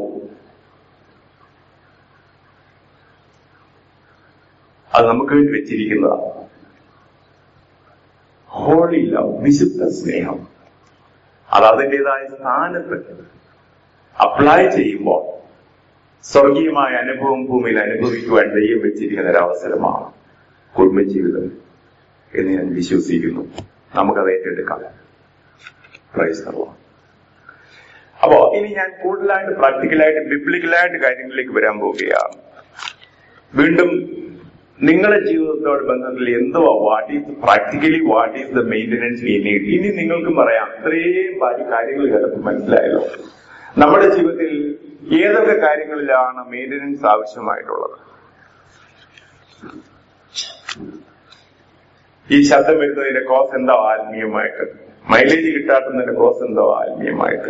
അത് നമുക്ക് വേണ്ടി വെച്ചിരിക്കുന്നതാണ് ഹോളി ലവ് വിശുദ്ധ സ്നേഹം അത് അതിൻ്റെതായ സ്ഥാനത്ത് അപ്ലൈ ചെയ്യുമ്പോൾ സ്വർഗീയമായ അനുഭവം ഭൂമിയിൽ അനുഭവിക്കുവാൻ ദൈവം വെച്ചിരിക്കുന്ന ഒരു അവസരമാണ് കുടുംബജീവിതം എന്ന് ഞാൻ വിശ്വസിക്കുന്നു നമുക്കത് ഏറ്റെടുക്കാം പ്രൈസ് the Lord. അപ്പോ ഇനി ഞാൻ കൂടുതലായിട്ട് പ്രാക്ടിക്കലായിട്ട് ബിബ്ലിക്കലായിട്ട് കാര്യങ്ങളിലേക്ക് വരാൻ പോവുകയാണ് വീണ്ടും നിങ്ങളുടെ ജീവിതത്തോട് ബന്ധത്തിൽ എന്തുവാ what is practically what is the maintenance we need ഇനി നിങ്ങൾക്കും പറയാം ഇത്രയും ബാക്കി കാര്യങ്ങൾ കേട്ടപ്പോൾ മനസ്സിലായല്ലോ നമ്മുടെ ജീവിതത്തിൽ ഏതൊക്കെ കാര്യങ്ങളിലാണ് മെയിന്റനൻസ് ആവശ്യമായിട്ടുള്ളത് ഈ ശബ്ദം വരുന്നതിന്റെ കോസ് എന്തോ ആത്മീയമായിട്ട് മൈലേജ് കിട്ടാത്തതിന്റെ കോസ് എന്തോ ആത്മീയമായിട്ട്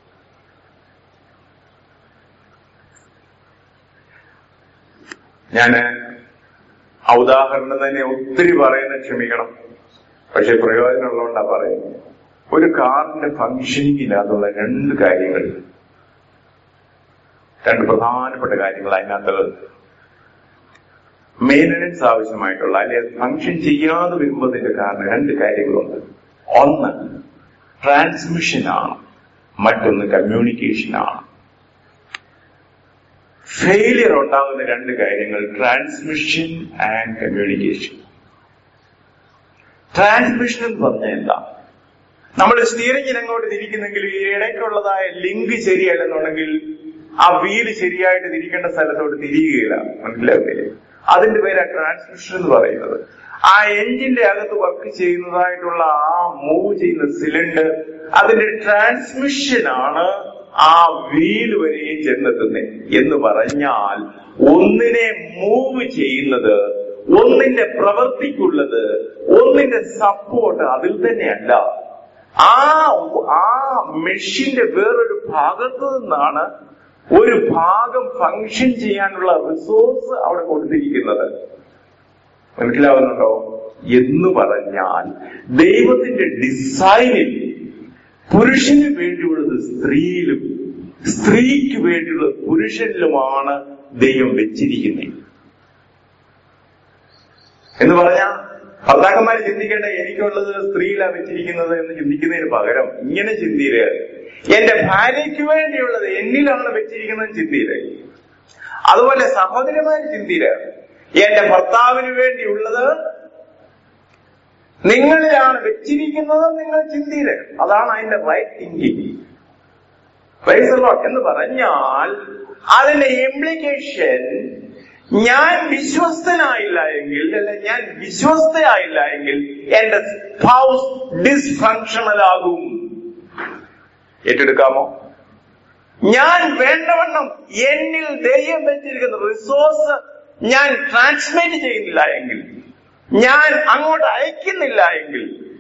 ഞാന് ആ ഉദാഹരണം തന്നെ ഒത്തിരി പറയുന്നത് ക്ഷമിക്കണം പക്ഷെ പ്രയോജനമുള്ളതുകൊണ്ടാ പറയുന്നത് ഒരു കാറിന്റെ ഫങ്ഷനിങ് ഇല്ലാതുള്ള രണ്ട് കാര്യങ്ങൾ രണ്ട് പ്രധാനപ്പെട്ട കാര്യങ്ങൾ അതിനകത്ത് മെയിൻ്റനൻസ് ആവശ്യമായിട്ടുള്ള അല്ലെ ഫങ്ഷൻ ചെയ്യാതെ വരുമ്പോഴതിന്റെ കാരണം രണ്ട് കാര്യങ്ങളുണ്ട് ഒന്ന് ട്രാൻസ്മിഷനാണ് മറ്റൊന്ന് കമ്മ്യൂണിക്കേഷനാണ് ഫെയിലിയർ ഉണ്ടാകുന്ന രണ്ട് കാര്യങ്ങൾ ട്രാൻസ്മിഷൻ ആൻഡ് കമ്മ്യൂണിക്കേഷൻ ട്രാൻസ്മിഷൻ എന്ന് പറഞ്ഞാൽ എന്താ നമ്മൾ സ്റ്റിയറിംഗിൽ അങ്ങോട്ട് തിരിക്കുന്നെങ്കിൽ ഈ ഇടയ്ക്കുള്ളതായ ലിങ്ക് ശരിയല്ലെന്നുണ്ടെങ്കിൽ ആ വീല് ശരിയായിട്ട് തിരിക്കേണ്ട സ്ഥലത്തോട്ട് തിരിയുകയില്ല മനസ്സിലാവില്ലേ അതിന്റെ പേരാ ട്രാൻസ്മിഷൻ എന്ന് പറയുന്നത് ആ എഞ്ചിന്റെ അകത്ത് വർക്ക് ചെയ്യുന്നതായിട്ടുള്ള ആ മൂവ് ചെയ്യുന്ന സിലിണ്ടർ അതിന്റെ ട്രാൻസ്മിഷനാണ് ആ വീല് വരെയും ചെന്നെത്തുന്നത് എന്ന് പറഞ്ഞാൽ ഒന്നിനെ മൂവ് ചെയ്യുന്നത് ഒന്നിന്റെ പ്രവൃത്തിക്കുള്ളത് ഒന്നിന്റെ സപ്പോർട്ട് അതിൽ തന്നെയല്ല ആ ആ മെഷീന്റെ വേറൊരു ഭാഗത്ത് നിന്നാണ് ഒരു ഭാഗം ഫങ്ഷൻ ചെയ്യാനുള്ള റിസോഴ്സ് അവിടെ കൊടുത്തിരിക്കുന്നത് മനസ്സിലാവുന്നുണ്ടോ എന്ന് പറഞ്ഞാൽ ദൈവത്തിന്റെ ഡിസൈനിൽ പുരുഷന് വേണ്ടിയുള്ളത് സ്ത്രീയിലും സ്ത്രീക്ക് വേണ്ടിയുള്ളത് പുരുഷനിലുമാണ് ദൈവം വെച്ചിരിക്കുന്നത് എന്ന് പറഞ്ഞാൽ ഭർത്താക്കന്മാര് ചിന്തിക്കേണ്ട എനിക്കുള്ളത് സ്ത്രീയിലാ വെച്ചിരിക്കുന്നത് എന്ന് ചിന്തിക്കുന്നതിന് പകരം ഇങ്ങനെ ചിന്തിയില് എന്റെ ഭാര്യയ്ക്ക് വേണ്ടിയുള്ളത് എന്നിലാണ് വെച്ചിരിക്കുന്നത് ചിന്തിയില് അതുപോലെ സഹോദരന്മാര് ചിന്തിയില് എന്റെ ഭർത്താവിന് വേണ്ടിയുള്ളത് നിങ്ങളിലാണ് വെച്ചിരിക്കുന്നത് നിങ്ങൾ ചിന്തിയില് അതാണ് അതിന്റെ റൈറ്റ് തിങ്കിങ് എന്ന് പറഞ്ഞാൽ അതിന്റെ ഇംപ്ലിക്കേഷൻ ഞാൻ വിശ്വസ്തനായില്ല എങ്കിൽ അല്ല ഞാൻ വിശ്വസ്തയായില്ല എങ്കിൽ എന്റെ സ്പൗസ് ഡിസ്ഫങ്ഷണൽ ആകും ഏറ്റെടുക്കാമോ ഞാൻ വേണ്ടവണ്ണം എന്നിൽ ദൈവം വെച്ചിരിക്കുന്ന റിസോഴ്സ് ഞാൻ ട്രാൻസ്മിറ്റ് ചെയ്യുന്നില്ല എങ്കിൽ ഞാൻ അങ്ങോട്ട് അയക്കുന്നില്ല എങ്കിൽ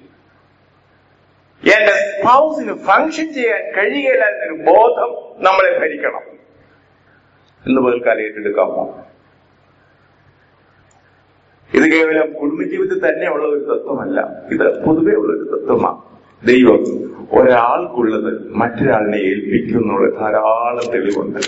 എന്റെ സ്പൗസിന് ഫങ്ഷൻ ചെയ്യാൻ കഴിയുകയില്ല എന്നൊരു ബോധം നമ്മളെ ഭരിക്കണം എന്ന് പോൽക്കാലം ഏറ്റെടുക്കാമോ ഇത് കേവലം കുടുംബജീവിതത്തിൽ തന്നെയുള്ള ഒരു തത്വമല്ല ഇത് പൊതുവെ ഉള്ള ഒരു തത്വമാണ് ദൈവം ഒരാൾക്കുള്ളത് മറ്റൊരാളിനെ ഏൽപ്പിക്കും എന്നുള്ള ധാരാളം തെളിവുണ്ട്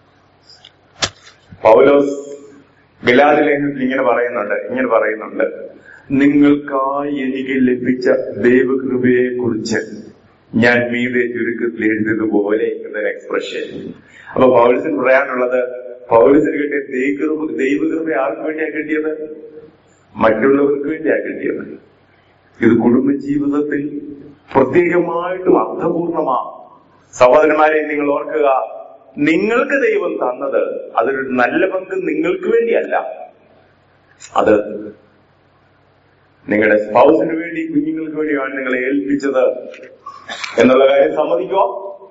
പൗലോസ് ഗലാദി ലേഖനത്തിൽ ഇങ്ങനെ പറയുന്നുണ്ട് ഇങ്ങനെ പറയുന്നുണ്ട് നിങ്ങൾക്കായി എനിക്ക് ലഭിച്ച ദൈവകൃപയെ കുറിച്ച് ഞാൻ മീതെ ചുരുക്കത്തിൽ എഴുതിയതുപോലെ എന്നൊരു എക്സ്പ്രഷൻ അപ്പൊ പൗലസിന് പറയാനുള്ളത് പൗലസിന് കിട്ടിയ ദൈവകൃപ ദൈവകൃപ ആർക്ക് വേണ്ടിയാ കിട്ടിയത് മറ്റുള്ളവർക്ക് വേണ്ടിയാ കിട്ടിയത് ഇത് കുടുംബജീവിതത്തിൽ പ്രത്യേകമായിട്ടും അർത്ഥപൂർണമാണ് സഹോദരന്മാരെ നിങ്ങൾ ഓർക്കുക നിങ്ങൾക്ക് ദൈവം തന്നത് അതൊരു നല്ല പങ്ക് നിങ്ങൾക്ക് വേണ്ടിയല്ല അത് നിങ്ങളുടെ സ്പൗസിന് വേണ്ടി കുഞ്ഞുങ്ങൾക്ക് വേണ്ടിയാണ് നിങ്ങളെ ഏൽപ്പിച്ചത് എന്നുള്ള കാര്യം സമ്മതിക്കോ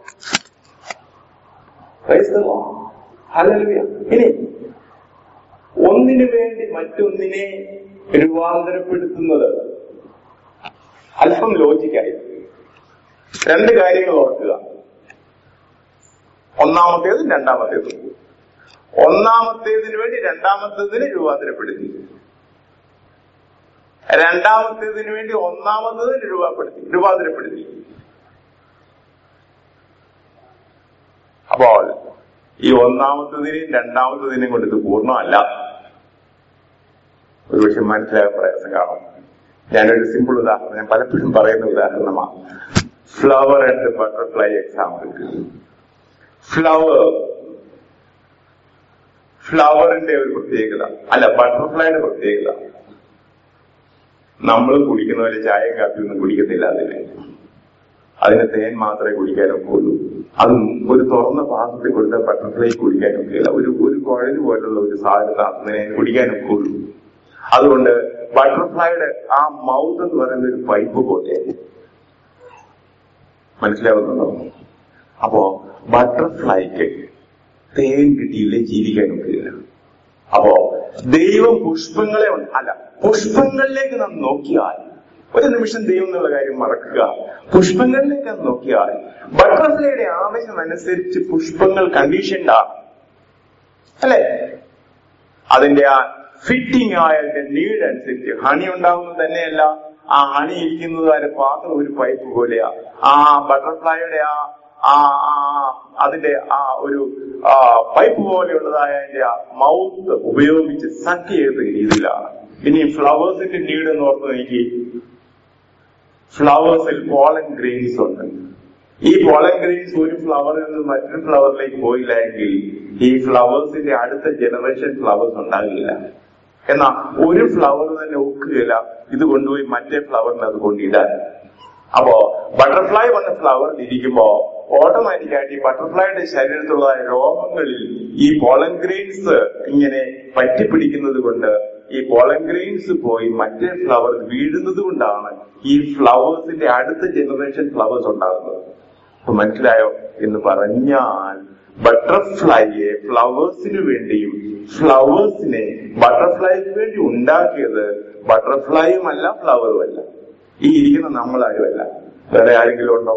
ഇനി ഒന്നിനു വേണ്ടി മറ്റൊന്നിനെ രൂപാന്തരപ്പെടുത്തുന്നത് അല്പം ലോജിക്കായി രണ്ട് കാര്യങ്ങൾ ഓർക്കുക ഒന്നാമത്തേതും രണ്ടാമത്തേതും ഒന്നാമത്തേതിന് വേണ്ടി രണ്ടാമത്തേതിന് രൂപാന്തരപ്പെടുത്തി രണ്ടാമത്തേതിന് വേണ്ടി ഒന്നാമത്തതിന് രൂപപ്പെടുത്തി രൂപാന്തരപ്പെടുത്തി അപ്പോൾ ഈ ഒന്നാമത്തതിനെയും രണ്ടാമത്തതിനെയും കൊണ്ട് ഇത് പൂർണ്ണമല്ല ഒരുപക്ഷെ മനസ്സിലാകാൻ പ്രയാസം കാണും ഞാനൊരു സിമ്പിൾ ഉദാഹരണം ഞാൻ പലപ്പോഴും പറയുന്ന ഉദാഹരണമാണ് flower and butterfly example flower ഫ്ലവറിന്റെ ഒരു പ്രത്യേകത അല്ല ബട്ടർഫ്ലൈയുടെ പ്രത്യേകത നമ്മൾ കുടിക്കുന്ന പോലെ ചായയും കാപ്പിയും ഒന്നും കുടിക്കത്തില്ല അതിന് അതിന് തേൻ മാത്രമേ കുടിക്കാനൊക്കുള്ളൂ അതും ഒരു തുറന്ന പാത്രത്തിൽ കൊടുത്ത ബട്ടർഫ്ലൈ കുടിക്കാനൊക്കെയില്ല ഒരു ഒരു കുഴല് പോലുള്ള ഒരു സാധനത്തിന് കുടിക്കാനൊക്കുള്ളൂ അതുകൊണ്ട് ബട്ടർഫ്ലൈയുടെ ആ മൗത്ത് എന്ന് പറയുന്ന ഒരു പൈപ്പ് പോലെ മനസ്സിലാവുന്നുണ്ടോ അപ്പോ ബട്ടർഫ്ലൈക്ക് തേൻ കിട്ടിയില്ലേ ജീവിക്കാൻ ഒക്കില്ല അപ്പോ ദൈവം പുഷ്പങ്ങളെ ഉണ്ട- അല്ല പുഷ്പങ്ങളിലേക്ക് നാം നോക്കിയാൽ ഒരു നിമിഷം ദൈവം എന്നുള്ള കാര്യം മറക്കുക പുഷ്പങ്ങളിലേക്ക് നാം നോക്കിയാൽ ബട്ടർഫ്ലൈയുടെ ആവശ്യം അനുസരിച്ച് പുഷ്പങ്ങൾ കണ്ടീഷൻഡ് ആണ് അല്ലെ അതിന്റെ ആ ഫിറ്റിംഗ് ആയ അതിന്റെ നീഡ് അനുസരിച്ച് ഹണി ഉണ്ടാകുന്നത് തന്നെയല്ല ആ ഹണി ഇരിക്കുന്നത് ഒരു പാത്രം ഒരു പൈപ്പ് പോലെയാ ആ ബട്ടർഫ്ലൈയുടെ ആ ആ ആ, അതിന്റെ ആ ഒരു ആ, പൈപ്പ് പോലെയുള്ളതായ അതിന്റെ ആ മൗത്ത് ഉപയോഗിച്ച് സക്ക് ചെയ്ത രീതിയിലാണ് ഇനി ഫ്ലവേഴ്സിന്റെ നീഡ് എന്ന് ഓർത്ത് എനിക്ക് ഫ്ലവേഴ്സിൽ പോളൻ ഗ്രെയിൻസ് ഉണ്ട് ഈ പോളൻ ഗ്രെയിൻസ് ഒരു ഫ്ലവറിൽ നിന്ന് മറ്റൊരു ഫ്ലവറിലേക്ക് പോയില്ല എങ്കിൽ ഈ ഫ്ലവേഴ്സിന്റെ അടുത്ത ജനറേഷൻ ഫ്ലവേഴ്സ് ഉണ്ടാകില്ല എന്നാ ഒരു ഫ്ലവർ തന്നെ ഒക്കുകയില്ല ഇത് കൊണ്ടുപോയി മറ്റേ ഫ്ലവറിന് അത് കൊണ്ടിടാൻ അപ്പോ ബട്ടർഫ്ലൈ വന്ന ഫ്ലവറിൽ ഇരിക്കുമ്പോ ഓട്ടോമാറ്റിക്കായിട്ട് ഈ ബട്ടർഫ്ലൈയുടെ ശരീരത്തിലുള്ള രോമങ്ങളിൽ ഈ പോളൻ ഗ്രെയിൻസ് ഇങ്ങനെ പറ്റിപ്പിടിക്കുന്നത് കൊണ്ട് ഈ പോളൻ ഗ്രെയിൻസ് പോയി മറ്റേ ഫ്ലവർ വീഴുന്നത് കൊണ്ടാണ് ഈ ഫ്ലവേഴ്സിന്റെ അടുത്ത ജനറേഷൻ ഫ്ലവേഴ്സ് ഉണ്ടാകുന്നത് അപ്പൊ മനസ്സിലായോ എന്ന് പറഞ്ഞാൽ ബട്ടർഫ്ലൈയെ ഫ്ലവേഴ്സിന് വേണ്ടിയും ഫ്ലവേഴ്സിനെ ബട്ടർഫ്ലൈക്ക് വേണ്ടി ഉണ്ടാക്കിയത് ബട്ടർഫ്ലൈയും അല്ല ഫ്ലവറും അല്ല ഈ ഇരിക്കുന്ന നമ്മളാരുമല്ല വേറെ ആരെങ്കിലും ഉണ്ടോ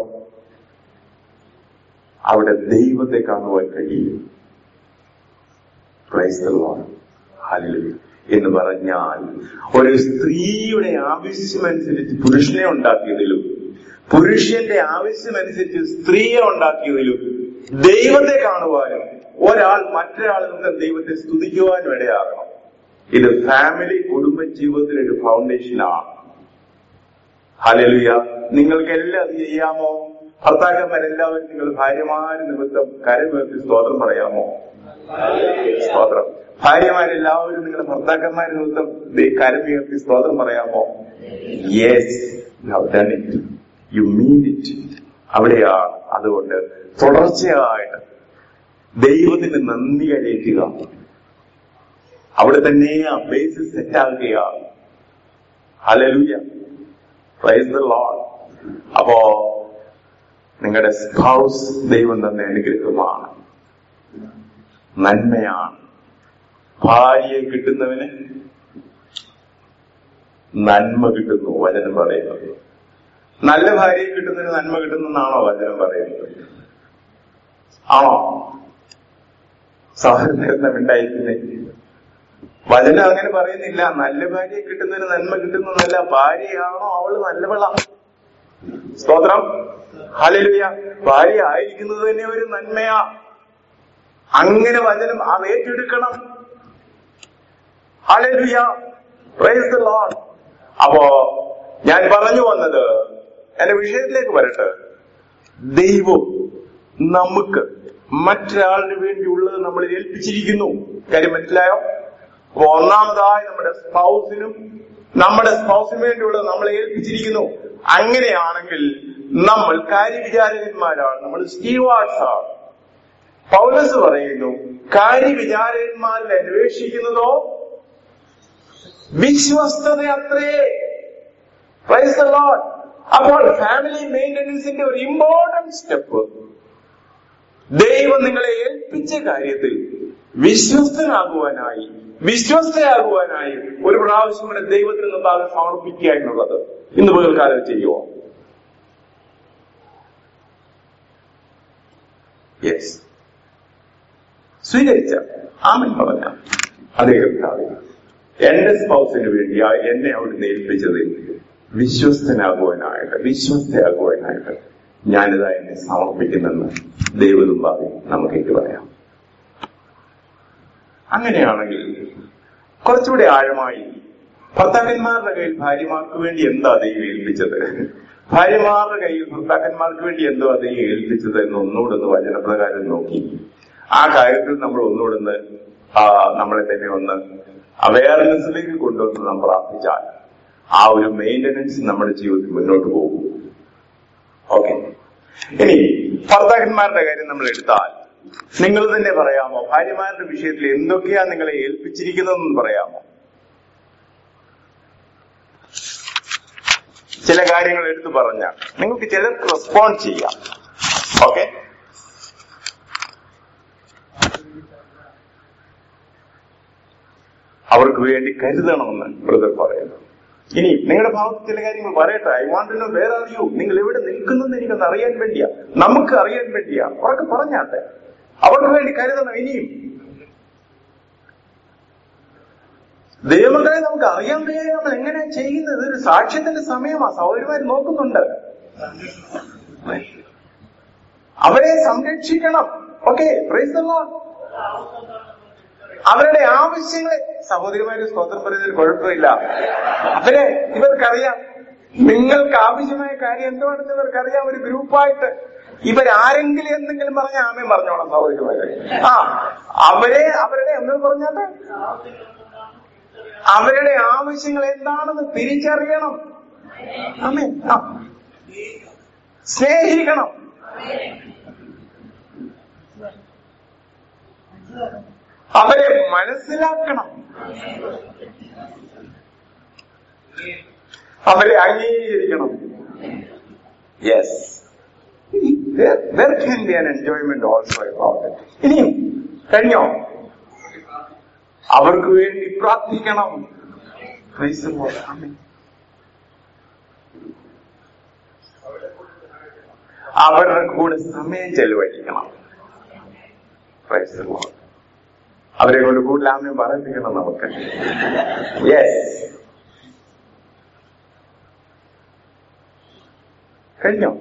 അവിടെ ദൈവത്തെ കാണുവാൻ കഴിയും Praise the Lord. Hallelujah. എന്ന് പറഞ്ഞാൽ ഒരു സ്ത്രീയുടെ ആവശ്യമനുസരിച്ച് പുരുഷനെ ഉണ്ടാക്കിയതിലും പുരുഷന്റെ ആവശ്യമനുസരിച്ച് സ്ത്രീയെ ഉണ്ടാക്കിയതിലും ദൈവത്തെ കാണുവാനും ഒരാൾ മറ്റൊരാളിൽ നിന്ന് ദൈവത്തെ സ്തുതിക്കുവാനും ഇടയാകണം ഇത് ഫാമിലി കുടുംബ ജീവിതത്തിലെ ഒരു ഫൗണ്ടേഷനാണ് ഹലലുയ നിങ്ങൾക്ക് എല്ലാം അത് ചെയ്യാമോ ഭർത്താക്കന്മാരെല്ലാവരും നിങ്ങൾ ഭാര്യമാര് നിമിത്തം കരമേർത്തി സ്തോത്രം പറയാമോ സ്തോത്രം ഭാര്യമാരെല്ലാവരും നിങ്ങളുടെ ഭർത്താക്കന്മാര് നിമിത്തം ദേ- കരമുയർത്തി സ്തോത്രം പറയാമോ yes you have done it you mean it അവിടെയാണ് അതുകൊണ്ട് തുടർച്ചയായിട്ട് ദൈവത്തിന് നന്ദി കരയിക്കുക അവിടെ തന്നെ ആ ബേസ് സെറ്റ് ആകുകയാണ് ഹലലുയ പ്രൈസ് ദ ലോഡ് അപ്പോ നിങ്ങളുടെ സ്പൗസ് ദൈവം തന്നെ അനുഗ്രഹമാണ് നന്മയാണ് ഭാര്യയെ കിട്ടുന്നവന് നന്മ കിട്ടുന്നു വചനം പറയുന്നത് നല്ല ഭാര്യയെ കിട്ടുന്നതിന് നന്മ കിട്ടുന്നെന്നാണോ വചനം പറയുന്നത് ആണോ സഹോദരൻ ഉണ്ടായിരിക്കുന്നേ വചനം അങ്ങനെ പറയുന്നില്ല നല്ല ഭാര്യയെ കിട്ടുന്നതിന് നന്മ കിട്ടുന്നതല്ല ഭാര്യയാണോ അവള് നല്ലവള സ്തോത്രം ഹലലുയ ഭാര്യ ആയിരിക്കുന്നത് തന്നെ ഒരു നന്മയാ അങ്ങനെ വചനം അത് ഏറ്റെടുക്കണം ഹലലുയ പ്രൈസ് ദ ലോഡ് അപ്പോ ഞാൻ പറഞ്ഞു വന്നത് എന്റെ വിഷയത്തിലേക്ക് വരട്ടെ ദൈവം നമുക്ക് മറ്റൊരാളിന് വേണ്ടിയുള്ളത് നമ്മൾ ഏൽപ്പിച്ചിരിക്കുന്നു കാര്യം മനസ്സിലായോ അപ്പൊ ഒന്നാമതായി നമ്മുടെ സ്പൗസിനും നമ്മുടെ സ്പൗസിന് വേണ്ടിയുള്ളത് നമ്മൾ ഏൽപ്പിച്ചിരിക്കുന്നു അങ്ങനെയാണെങ്കിൽ നമ്മൾ കാര്യവിചാരകന്മാരാണ് നമ്മൾ സ്റ്റീവാർഡ്സ് ആണ് പൗലസ് പറയുന്നു കാര്യവിചാരകന്മാരിൽ അന്വേഷിക്കുന്നതോ വിശ്വസ്തത അത്രേ Praise the Lord. അപ്പോൾ ഫാമിലി മെയിൻ്റനൻസിന്റെ ഒരു ഇമ്പോർട്ടന്റ് സ്റ്റെപ്പ് ദൈവം നിങ്ങളെ ഏൽപ്പിച്ച കാര്യത്തിൽ വിശ്വസ്തനാകുവാനായി വിശ്വസ്തയാകുവാനായി ഒരു പ്രാവശ്യം കൂടെ ദൈവത്തിന് മുമ്പാകെ സമർപ്പിക്കുക എന്നുള്ളത് ഇന്ന് പകൽക്കാലം ചെയ്യുമോ യെസ് സ്വീകരിച്ച ആമൻ പറഞ്ഞ അതേ കർത്താവേ എന്റെ സ്പൗസിന് വേണ്ടി ആ എന്നെ അവിടുന്ന് ഏൽപ്പിച്ചത് വിശ്വസ്തനാകുവാനായിട്ട് വിശ്വസ്തയാകുവാനായിട്ട് ഞാനിതാ എന്നെ സമർപ്പിക്കുന്നെന്ന് ദൈവമുമ്പാകെ നമുക്കേക്ക് പറയാം അങ്ങനെയാണെങ്കിൽ കുറച്ചുകൂടെ ആഴമായി ഭർത്താക്കന്മാരുടെ കയ്യിൽ ഭാര്യമാർക്ക് വേണ്ടി എന്താ ദൈവം ഏൽപ്പിച്ചത് ഭാര്യമാരുടെ കയ്യിൽ ഭർത്താക്കന്മാർക്ക് വേണ്ടി എന്തോ ദൈവം ഏൽപ്പിച്ചത് എന്ന് ഒന്നുകൂടെ ഒന്ന് വചനപ്രകാരം നോക്കി ആ കാര്യത്തിൽ നമ്മൾ ഒന്നുകൂടെ ഒന്ന് ആ, നമ്മളെ തന്നെ ഒന്ന് അവയർനെസ്സിലേക്ക് കൊണ്ടുവന്ന് നാം പ്രാർത്ഥിച്ചാൽ ആ ഒരു മെയിന്റനൻസ് നമ്മുടെ ജീവിതത്തിൽ മുന്നോട്ട് പോകും ഓക്കെ ഇനി ഭർത്താക്കന്മാരുടെ കാര്യം നമ്മൾ എടുത്താൽ നിങ്ങൾ തന്നെ പറയാമോ ഭാര്യമാരുടെ വിഷയത്തിൽ എന്തൊക്കെയാ നിങ്ങളെ ഏൽപ്പിച്ചിരിക്കുന്നതെന്ന് പറയാമോ ചില കാര്യങ്ങൾ എടുത്തു പറഞ്ഞാൽ നിങ്ങൾക്ക് ചിലർക്ക് റെസ്പോണ്ട് ചെയ്യാം ഓക്കെ അവർക്ക് വേണ്ടി കരുതണമെന്ന് ബ്രദർ പറയുന്നു ഇനി നിങ്ങളുടെ ഭാഗത്ത് ചില കാര്യങ്ങൾ പറയട്ടെ ഐ വാണ്ട് നോ വേറെ അറിയൂ നിങ്ങൾ എവിടെ നിൽക്കുന്നെന്ന് എനിക്കൊന്ന് അറിയാൻ വേണ്ടിയാ നമുക്ക് അറിയാൻ വേണ്ടിയാ അവർക്ക് പറഞ്ഞാട്ടെ അവർക്ക് വേണ്ടി കരുതണം ഇനിയും ദൈവമക്കളെ നമുക്ക് അറിയാൻ വയ്യ നമ്മൾ എങ്ങനെയാ ചെയ്യുന്നത് ഒരു സാക്ഷ്യത്തിന്റെ സമയമാ സൗകര്യമായി നോക്കുന്നുണ്ട് അവരെ സംരക്ഷിക്കണം ഓക്കെ അവരുടെ ആവശ്യങ്ങളെ സഹോദരിമാര് സ്തോത്രം പറയുന്നതിൽ കുഴപ്പമില്ല അവരെ ഇവർക്കറിയാം നിങ്ങൾക്ക് ആവശ്യമായ കാര്യം എന്തുവാണെന്ന് ഇവർക്കറിയാം ഒരു ഗ്രൂപ്പായിട്ട് ഇവരാരെങ്കിലും എന്തെങ്കിലും പറഞ്ഞ ആമയും പറഞ്ഞോളാം സഹോദരിമാരെ ആ അവരെ അവരുടെ എന്തെന്ന് പറഞ്ഞാട്ടെ അവരുടെ ആവശ്യങ്ങൾ എന്താണെന്ന് തിരിച്ചറിയണം ആമേ ആ സ്നേഹിക്കണം അവരെ മനസ്സിലാക്കണം അവരെ അംഗീകരിക്കണം yes there can be an enjoyment also about it ഇനിയും കഴിഞ്ഞോ അവർക്ക് വേണ്ടി പ്രാർത്ഥിക്കണം Praise the Lord. Amen. അവരുടെ കൂടെ സമയം ചെലവഴിക്കണം Praise the Lord. അവരെ കൊണ്ട് കൂടുതൽ ആമയം പറയിപ്പിക്കണം നമുക്ക് യെസ് കഴിഞ്ഞോ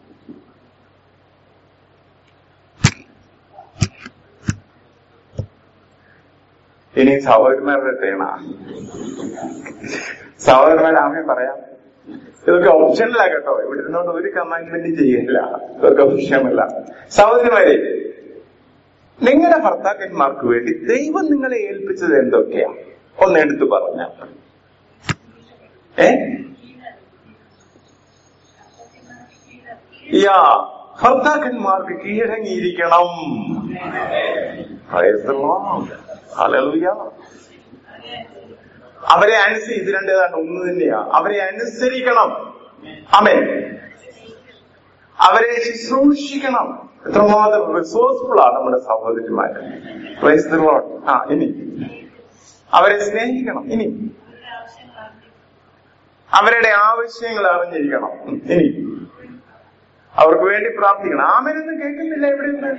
ഇനി സഹോദരന്മാരുടെ ടേണ സഹോദരന്മാരുടെ ആമയം പറയാം ഇതൊക്കെ ഓപ്ഷനിലാ കേട്ടോ ഇവിടെ ഇരുന്നോണ്ട് ഒരു കമാൻഡ്മെന്റ് ചെയ്യില്ല ഇതൊക്കെ ഓപ്ഷനല്ല സഹോദരന്മാരെ നിങ്ങളുടെ ഭർത്താക്കന്മാർക്ക് വേണ്ടി ദൈവം നിങ്ങളെ ഏൽപ്പിച്ചത് എന്തൊക്കെയാ ഒന്ന് എടുത്തു പറഞ്ഞ ഏ യാ ഭർത്താക്കന്മാർക്ക് കീഴടങ്ങിയിരിക്കണം Praise the Lord. Hallelujah. അവരെ അനുസരിച്ച് ഇത് രണ്ടേതാണ്ട് ഒന്ന് തന്നെയാ അവരെ അനുസരിക്കണം അമേ അവരെ ശുശ്രൂഷിക്കണം എത്രമാത്രം റിസോഴ്സ്ഫുൾ ആണ് നമ്മുടെ സഹോദരിമാര് പ്രൈസ് ദി ലോർഡ് ആ ഇനി അവരെ സ്നേഹിക്കണം ഇനി അവരുടെ ആവശ്യങ്ങൾ അറിഞ്ഞിരിക്കണം ഉം, ഇനി അവർക്ക് വേണ്ടി പ്രാർത്ഥിക്കണം ആമനൊന്നും കേൾക്കുന്നില്ല എവിടെയുണ്ട്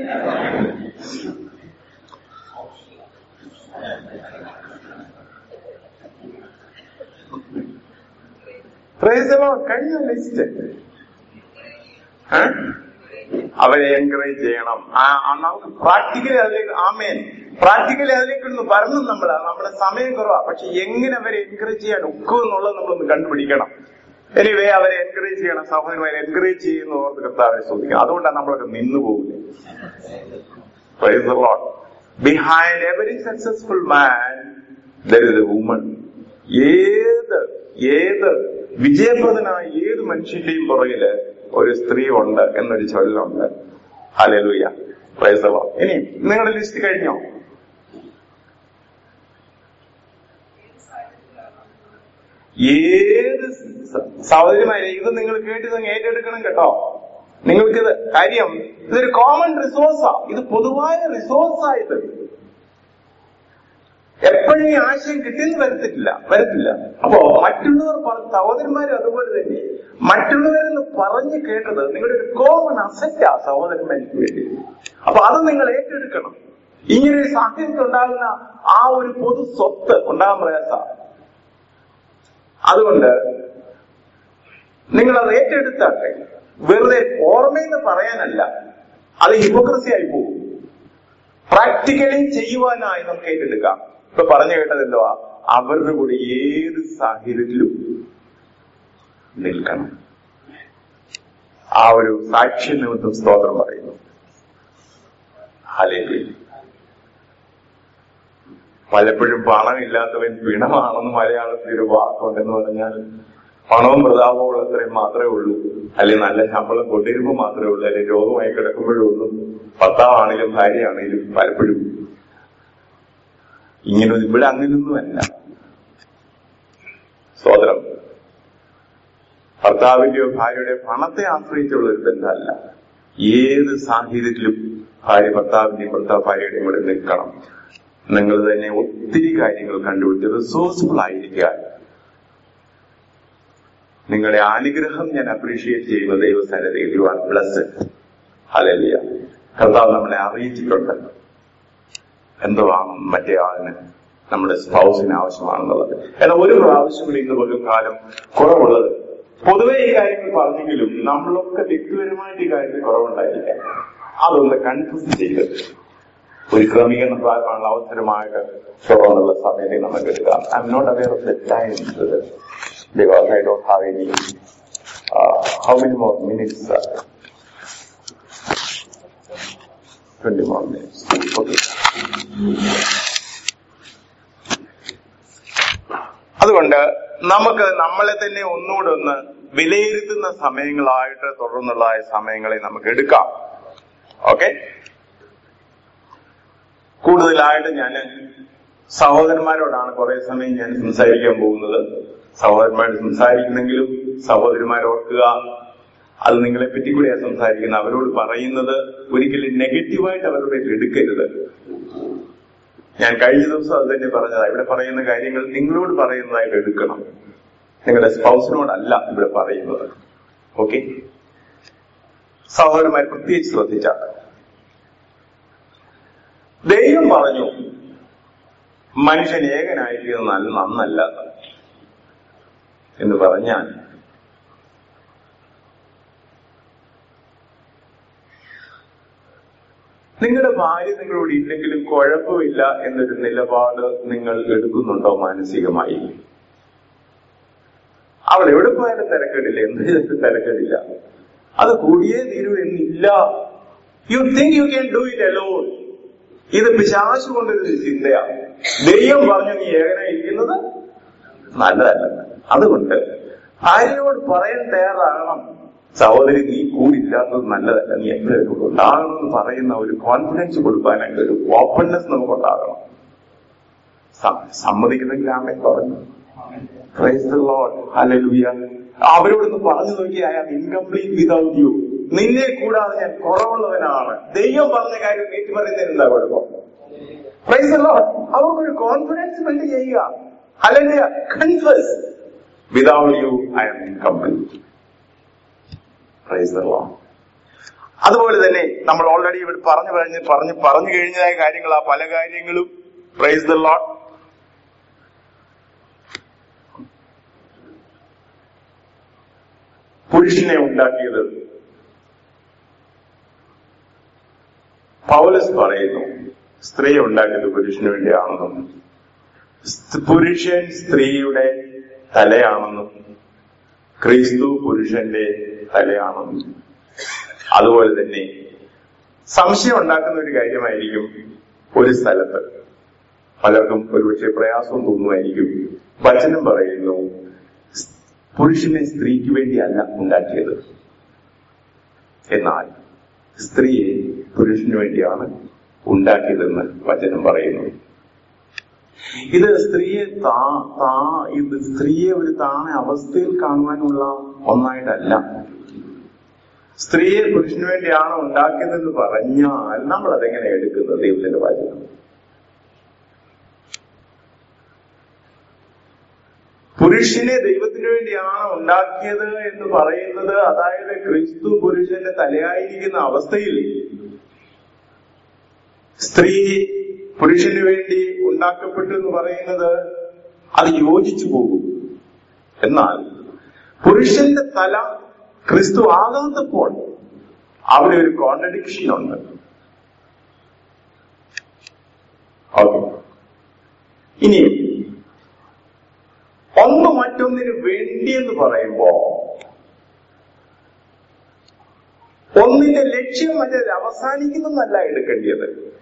പ്രൈസ് ദി ലോർഡ് കഴിഞ്ഞ ലിസ്റ്റ് അവരെ എൻകറേജ് ചെയ്യണം ആ, ആ, നമുക്ക് പ്രാക്ടിക്കലി അതിലേക്ക് ആമേൻ പ്രാക്ടിക്കലി അതിലേക്കൊന്ന് വരണം നമ്മൾ നമ്മുടെ സമയം കുറവാ പക്ഷെ എങ്ങനെ അവരെ എൻകറേജ് ചെയ്യാൻ ഒക്കും എന്നുള്ളത് നമ്മളൊന്ന് കണ്ടുപിടിക്കണം എനിവേ അവരെ എൻകറേജ് ചെയ്യണം സഹോദരന്മാരെ എൻകറേജ് ചെയ്യുന്ന ഓർത്ത് കർത്താവെ ശ്രദ്ധിക്കണം അതുകൊണ്ടാണ് നമ്മളൊക്കെ നിന്നു പോകുന്നത് Praise the Lord. Behind every successful man, there is a woman. ഏത് ഏത് വിജയപ്രദനായ ഏത് മനുഷ്യന്റെയും പുറകില് ഒരു സ്ത്രീ ഉണ്ട് എന്നൊരു ചൊല്ലുണ്ട് ഹലലുയ പ്രൈസലോ ഇനി നിങ്ങളുടെ ലിസ്റ്റ് കഴിഞ്ഞോ ഏത് സ- സഹോദരിമാരെ ഇത് നിങ്ങൾ കേട്ട് അങ്ങ് ഏറ്റെടുക്കണം കേട്ടോ നിങ്ങൾക്കിത് കാര്യം ഇതൊരു കോമൺ റിസോഴ്സാ ഇത് പൊതുവായ റിസോഴ്സാ ഇത് എപ്പോഴും ഈ ആശയം കിട്ടിയെന്ന് വരത്തില്ല വരത്തില്ല അപ്പോ മറ്റുള്ളവർ പറ- സഹോദരന്മാരും അതുപോലെ തന്നെ മറ്റുള്ളവരെന്ന് പറഞ്ഞു കേട്ടത് നിങ്ങളുടെ ഒരു കോമൺ അസറ്റാ സഹോദരന്മാർക്ക് വേണ്ടി അപ്പൊ അത് നിങ്ങൾ ഏറ്റെടുക്കണം ഇങ്ങനെ ഒരു സാഹചര്യത്തിൽ ഉണ്ടാകുന്ന ആ ഒരു പൊതു സ്വത്ത് ഉണ്ടാകാൻ പ്രയാസ അതുകൊണ്ട് നിങ്ങൾ അത് ഏറ്റെടുത്താട്ടെ വെറുതെ ഓർമ്മയെന്ന് പറയാനല്ല അത് ഹിപ്പോക്രസി ആയി പോകും പ്രാക്ടിക്കലി ചെയ്യുവാനായി നമുക്ക് ഏറ്റെടുക്കാം ഇപ്പൊ പറഞ്ഞു കേട്ടത് എന്തുവാ അവരുടെ കൂടെ ഏത് സാഹചര്യത്തിലും നിൽക്കണം ആ ഒരു സാക്ഷ്യ നിമിത്തം സ്തോത്രം പറയുന്നു ഹലേലൂയ പലപ്പോഴും പണമില്ലാത്തവൻ പിണമാണെന്ന് മലയാളത്തിൽ ഒരു വാക്കുണ്ടെന്ന് പറഞ്ഞാൽ പണവും പ്രതാപവും അത്രയും മാത്രമേ ഉള്ളൂ അല്ലെങ്കിൽ നല്ല ശമ്പളം കൊണ്ടിരുമ്പോൾ മാത്രമേ ഉള്ളൂ അല്ലെങ്കിൽ രോഗമായി കിടക്കുമ്പോഴും ഒന്നും ഭർത്താവാണെങ്കിലും ഭാര്യയാണെങ്കിലും പലപ്പോഴും ഇങ്ങനെ ഇവിടെ അങ്ങനെയൊന്നുമല്ല സ്വതന്ത്രം ഭർത്താവിന്റെയോ ഭാര്യയുടെ പണത്തെ ആശ്രയിച്ചുള്ള ഒരു ബന്ധമല്ല ഏത് സാഹചര്യത്തിലും ഭാര്യ ഭർത്താവിന്റെയും ഭർത്താവ് ഭാര്യയുടെയും കൂടെ നിൽക്കണം നിങ്ങൾ തന്നെ ഒത്തിരി കാര്യങ്ങൾ കണ്ടുപിടിച്ച് റിസോഴ്സ്ഫുൾ ആയിരിക്കുക നിങ്ങളുടെ അനുഗ്രഹം ഞാൻ അപ്രീഷിയേറ്റ് ചെയ്യുന്ന ദൈവസന്നിധിയിൽ യു ആർ ബ്ലസ്ഡ് ഹലലിയ കർത്താവ് നമ്മളെ അറിയിച്ചിട്ടുണ്ട് എന്തുവാണ് മറ്റേ ആളിന് നമ്മുടെ സ്പൗസിന് ആവശ്യമാണെന്നുള്ളത് എന്നാൽ ഒരു പ്രാവശ്യം കൂടി ഇന്ന് പോലും കാലം കുറവുള്ളത് പൊതുവെ ഈ കാര്യങ്ങൾ പറഞ്ഞെങ്കിലും നമ്മളൊക്കെ വ്യക്തിപരമായിട്ട് ഈ കാര്യത്തിൽ കുറവുണ്ടായിരിക്കാം അതൊന്ന് കൺഫ്യൂസ് ചെയ്ത് ഒരു ക്രമീകരണ പ്രായമാണുള്ള അവസരമായിട്ട് തുറന്നുള്ള സമയത്ത് നമുക്ക് എടുക്കാം I'm not aware of the time because I don't have any how many more minutes twenty more minutes okay അതുകൊണ്ട് നമുക്ക് നമ്മളെ തന്നെ ഒന്നുകൂടെ ഒന്ന് വിലയിരുത്തുന്ന സമയങ്ങളായിട്ട് തുടർന്നുള്ള സമയങ്ങളെ നമുക്ക് എടുക്കാം ഓക്കെ കൂടുതലായിട്ട് ഞാൻ സഹോദരന്മാരോടാണ് കുറെ സമയം ഞാൻ സംസാരിക്കാൻ പോകുന്നത് സഹോദരന്മാരോട് സംസാരിക്കുന്നെങ്കിലും സഹോദരിമാർ ഓർക്കുക അത് നിങ്ങളെ പറ്റി കൂടെയാണ് സംസാരിക്കുന്നത് അവരോട് പറയുന്നത് ഒരിക്കലും നെഗറ്റീവായിട്ട് അവരുടെ പേരിൽ എടുക്കരുത് ഞാൻ കഴിഞ്ഞ ദിവസം അത് തന്നെ പറഞ്ഞതാ ഇവിടെ പറയുന്ന കാര്യങ്ങൾ നിങ്ങളോട് പറയുന്നതായിട്ട് എടുക്കണം നിങ്ങളുടെ സ്പൗസിനോടല്ല ഇവിടെ പറയുന്നത് ഓക്കെ സഹോദരന്മാർ പ്രത്യേകിച്ച് ശ്രദ്ധിച്ച ദൈവം പറഞ്ഞു മനുഷ്യൻ ഏകനായിരിക്കുന്നത് നല്ല നന്നല്ല എന്ന് പറഞ്ഞാൽ നിങ്ങളുടെ ഭാര്യ നിങ്ങളോട് ഇല്ലെങ്കിലും കുഴപ്പമില്ല എന്നൊരു നിലപാട് നിങ്ങൾ എടുക്കുന്നുണ്ടോ മാനസികമായി അവൾ എവിടെ പോയാലും തിരക്കേടില്ല എന്ത് ചെയ്തിട്ടും തിരക്കേടില്ല അത് കൂടിയേ തീരൂ എന്നില്ല you think you can do it alone ഇത് പിശാശു കൊണ്ടൊരു ചിന്തയാണ് ദൈവം പറഞ്ഞു നീ ഏകനായിരിക്കുന്നത് നല്ലതല്ല അതുകൊണ്ട് ഭാര്യയോട് പറയാൻ തയ്യാറാകണം സഹോദരി നീ കൂടില്ലാത്തത് നല്ലതല്ല നീ എപ്പോഴും ഉണ്ടാകണമെന്ന് പറയുന്ന ഒരു കോൺഫിഡൻസ് കൊടുക്കാനായിട്ട് ഒരു ഓപ്പൺനെസ് നമുക്ക് ഉണ്ടാകണം സമ്മതിക്കുന്നെങ്കിൽ ആമേ പറഞ്ഞു അവരോടൊന്ന് പറഞ്ഞു നോക്കി I am incomplete without you നിന്നെ കൂടാതെ ഞാൻ കുറവുള്ളവനാണ് ദൈവം പറഞ്ഞ കാര്യം നീട്ടി പറയുന്നതിന് എന്താ കുഴപ്പം പ്രൈസ് അവർക്കൊരു കോൺഫിഡൻസ് ബിൽഡ് ചെയ്യുക അല്ലെങ്കിൽ confess without you I am incomplete praise അതുപോലെ തന്നെ നമ്മൾ ഓൾറെഡി ഇവിടെ പറഞ്ഞു പറഞ്ഞ് പറഞ്ഞു പറഞ്ഞു കഴിഞ്ഞതായ കാര്യങ്ങൾ ആ പല കാര്യങ്ങളും പ്രൈസ് ദ ലോട്ട് പുരുഷനെ ഉണ്ടാക്കിയത് പൗലസ് പറയുന്നു സ്ത്രീ ഉണ്ടാക്കിയത് പുരുഷന് വേണ്ടിയാണെന്നും പുരുഷൻ സ്ത്രീയുടെ തലയാണെന്നും ക്രിസ്തു പുരുഷന്റെ തലയാണെന്നും അതുപോലെ തന്നെ സംശയം ഉണ്ടാക്കുന്ന ഒരു കാര്യമായിരിക്കും ഒരു സ്ഥലത്ത് പലർക്കും ഒരുപക്ഷെ പ്രയാസം തോന്നുമായിരിക്കും വചനം പറയുന്നു പുരുഷനെ സ്ത്രീക്ക് വേണ്ടിയല്ല ഉണ്ടാക്കിയത് എന്നാൽ സ്ത്രീയെ പുരുഷന് വേണ്ടിയാണ് ഉണ്ടാക്കിയതെന്ന് വചനം പറയുന്നു ഇത് സ്ത്രീയെ താ താ ഇത് സ്ത്രീയെ ഒരു താണ അവസ്ഥയിൽ കാണുവാനുള്ള ഒന്നായിട്ടല്ല സ്ത്രീയെ പുരുഷന് വേണ്ടിയാണ് ഉണ്ടാക്കിയതെന്ന് പറഞ്ഞാൽ നമ്മൾ അതെങ്ങനെ എടുക്കുന്നത് ദൈവത്തിന്റെ വചനം പുരുഷനെ ദൈവത്തിന് വേണ്ടിയാണ് ഉണ്ടാക്കിയത് എന്ന് പറയുന്നത് അതായത് ക്രിസ്തു പുരുഷന്റെ തലയായിരിക്കുന്ന അവസ്ഥയിൽ സ്ത്രീ പുരുഷന് വേണ്ടി ഉണ്ടാക്കപ്പെട്ടു എന്ന് പറയുന്നത് അത് യോജിച്ചു പോകും എന്നാൽ പുരുഷന്റെ തല ക്രിസ്തു ആകാത്തപ്പോൾ അവിടെ ഒരു കോൺട്രഡിക്ഷൻ ഉണ്ട് ഓക്കെ ഇനിയും ഒന്ന് മറ്റൊന്നിന് വേണ്ടി എന്ന് പറയുമ്പോ ഒന്നിന്റെ ലക്ഷ്യം മറ്റേത് അവസാനിക്കുന്നതല്ല എടുക്കേണ്ടത്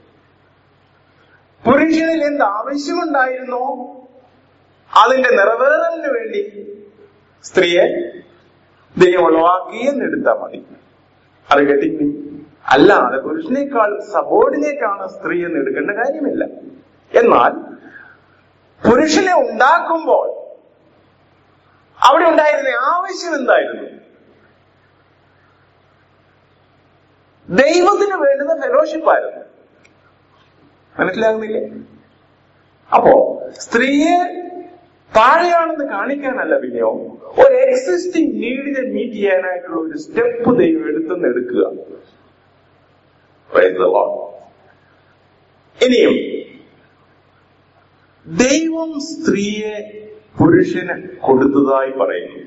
പുരുഷനിൽ എന്ത് ആവശ്യമുണ്ടായിരുന്നോ അതിന്റെ നിറവേറലിന് വേണ്ടി സ്ത്രീയെ ദൈവം ഉളവാക്കി എന്നെടുത്താൽ മതി അത് കേട്ടിനി അല്ലാതെ പുരുഷനേക്കാളും സബോർഡിനേക്കാണ് സ്ത്രീ എന്ന് എടുക്കേണ്ട കാര്യമില്ല എന്നാൽ പുരുഷനെ ഉണ്ടാക്കുമ്പോൾ അവിടെ ഉണ്ടായിരുന്ന ആവശ്യം എന്തായിരുന്നു ദൈവത്തിന് വേണ്ടുന്ന ഫെലോഷിപ്പായിരുന്നു മനസ്സിലാകുന്നില്ലേ അപ്പോ സ്ത്രീയെ താഴെയാണെന്ന് കാണിക്കാനല്ല പിന്നെയോ ഒരു എക്സിസ്റ്റിംഗ് നീഡിനെ മീറ്റ് ചെയ്യാനായിട്ടുള്ള ഒരു സ്റ്റെപ്പ് ദൈവം എടുത്തെന്ന് എടുക്കുക Praise the Lord. ഇനിയും ദൈവം സ്ത്രീയെ പുരുഷന് കൊടുത്തതായി പറയുന്നു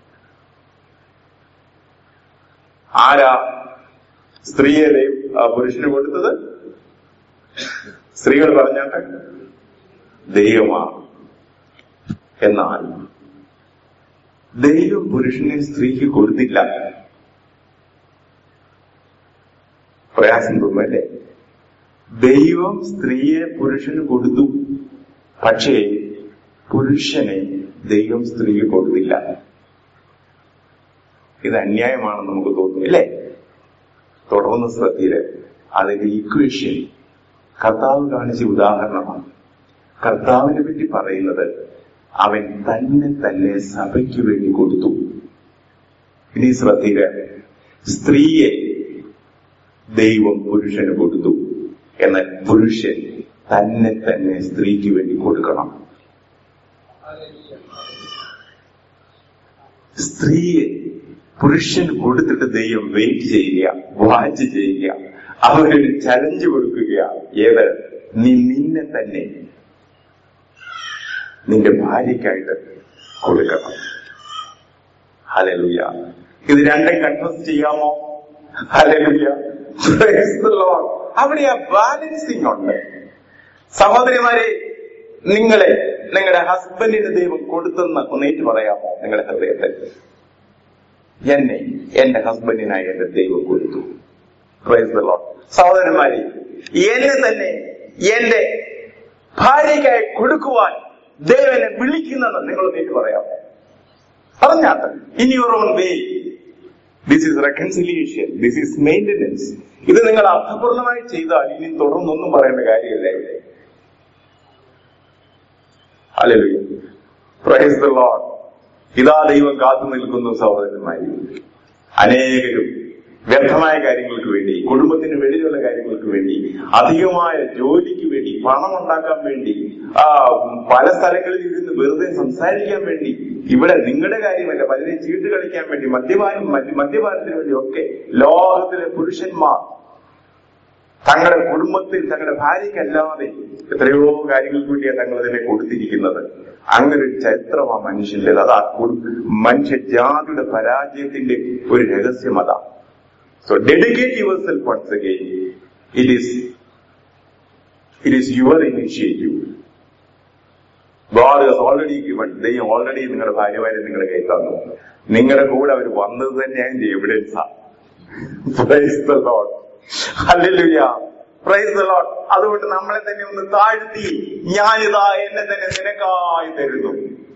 ആരാ സ്ത്രീയെ ദൈവം ആ, പുരുഷന് കൊടുത്തത് സ്ത്രീകൾ പറഞ്ഞാട്ടെ ദൈവമാണ് എന്നാൽ ദൈവം പുരുഷനെ സ്ത്രീക്ക് കൊടുത്തില്ല പ്രയാസം തോന്നുമല്ലേ ദൈവം സ്ത്രീയെ പുരുഷന് കൊടുത്തു പക്ഷേ പുരുഷനെ ദൈവം സ്ത്രീക്ക് കൊടുത്തില്ല ഇത് അന്യായമാണെന്ന് നമുക്ക് തോന്നും അല്ലേ തുടർന്ന് ശ്രദ്ധയില് അതിന്റെ ഇക്വേഷൻ കർത്താവ് കാണിച്ച ഉദാഹരണമാണ് കർത്താവിനെ പറ്റി പറയുന്നത് അവൻ തന്നെ തന്നെ സഭയ്ക്ക് വേണ്ടി കൊടുത്തു ഇനി ശ്രദ്ധയില് സ്ത്രീയെ ദൈവം പുരുഷന് കൊടുത്തു എന്നാൽ പുരുഷൻ തന്നെ തന്നെ സ്ത്രീക്ക് വേണ്ടി കൊടുക്കണം സ്ത്രീയെ പുരുഷൻ കൊടുത്തിട്ട് ദൈവം വെയിറ്റ് ചെയ്യുക വാച്ച് ചെയ്യുക അവരൊരു ചലഞ്ച് കൊടുക്കുക ഏത് നീ നിന്നെ തന്നെ നിന്റെ ഭാര്യയ്ക്കായിട്ട് കൊടുക്കണം ഹലലുയ ഇത് രണ്ടും കൺഫസ് ചെയ്യാമോ ഹലലുയ അവിടെ ആ ബാലൻസിങ് ഉണ്ട് സഹോദരിമാരെ നിങ്ങളെ നിങ്ങളുടെ ഹസ്ബൻഡിന് ദൈവം കൊടുത്തെന്ന് ഒന്ന് ഏറ്റു പറയാമോ നിങ്ങളുടെ ഹൃദയത്തിൽ എന്നെ എന്റെ ഹസ്ബൻഡിനായി എന്റെ ദൈവം കൊടുത്തു Praise the Lord. സഹോദരന്മാരെ എന്നെ തന്നെ എന്റെ ഭാര്യയ്ക്കായി കൊടുക്കുവാൻ ദൈവനെ വിളിക്കുന്നത് നിങ്ങൾ നേരിട്ട് പറയാമോ പറഞ്ഞാട്ടെ in your own way this is reconciliation this is maintenance ഇത് നിങ്ങൾ അർത്ഥപൂർണമായി ചെയ്താൽ ഇനി തുടർന്നൊന്നും പറയേണ്ട കാര്യമില്ല ഇവിടെ Hallelujah. Praise the Lord. ഇതാ ദൈവം കാത്തു നിൽക്കുന്നു സഹോദരന്മാരി അനേകരും വ്യർത്ഥമായ കാര്യങ്ങൾക്ക് വേണ്ടി കുടുംബത്തിന് വെളിയിലുള്ള കാര്യങ്ങൾക്ക് വേണ്ടി അധികമായ ജോലിക്ക് വേണ്ടി പണം ഉണ്ടാക്കാൻ വേണ്ടി ആ പല സ്ഥലങ്ങളിൽ ഇരുന്ന് വെറുതെ സംസാരിക്കാൻ വേണ്ടി ഇവിടെ നിങ്ങളുടെ കാര്യമല്ല പലരെയും ചീട്ട് കളിക്കാൻ വേണ്ടി മദ്യപാനം മദ്യ- മദ്യപാനത്തിന് വേണ്ടി ഒക്കെ ലോകത്തിലെ പുരുഷന്മാർ തങ്ങളുടെ കുടുംബത്തിൽ തങ്ങളുടെ ഭാര്യയ്ക്കല്ലാതെ എത്രയോ കാര്യങ്ങൾക്ക് വേണ്ടിയാണ് തങ്ങൾ അതിനെ കൊടുത്തിരിക്കുന്നത് അങ്ങനെ ഒരു ചരിത്രം ആ മനുഷ്യന്റെ അതാ മനുഷ്യജാതിയുടെ പരാജയത്തിന്റെ ഒരു രഹസ്യം അതാ so dedicate yourself once again it is it is your initiative God has already given ദൈവം ഓൾറെഡി നിങ്ങളുടെ ഭാര്യമാരെ നിങ്ങളുടെ കയ്യിൽ തന്നു നിങ്ങളുടെ കൂടെ അവർ വന്നത് തന്നെ അതിന്റെ എവിഡൻസാ praise the Lord hallelujah praise the Lord അതുകൊണ്ട് നമ്മളെ തന്നെ ഒന്ന് താഴ്ത്തി ഞാനിതാ എന്നെ തന്നെ നിനക്കായി തരുന്നു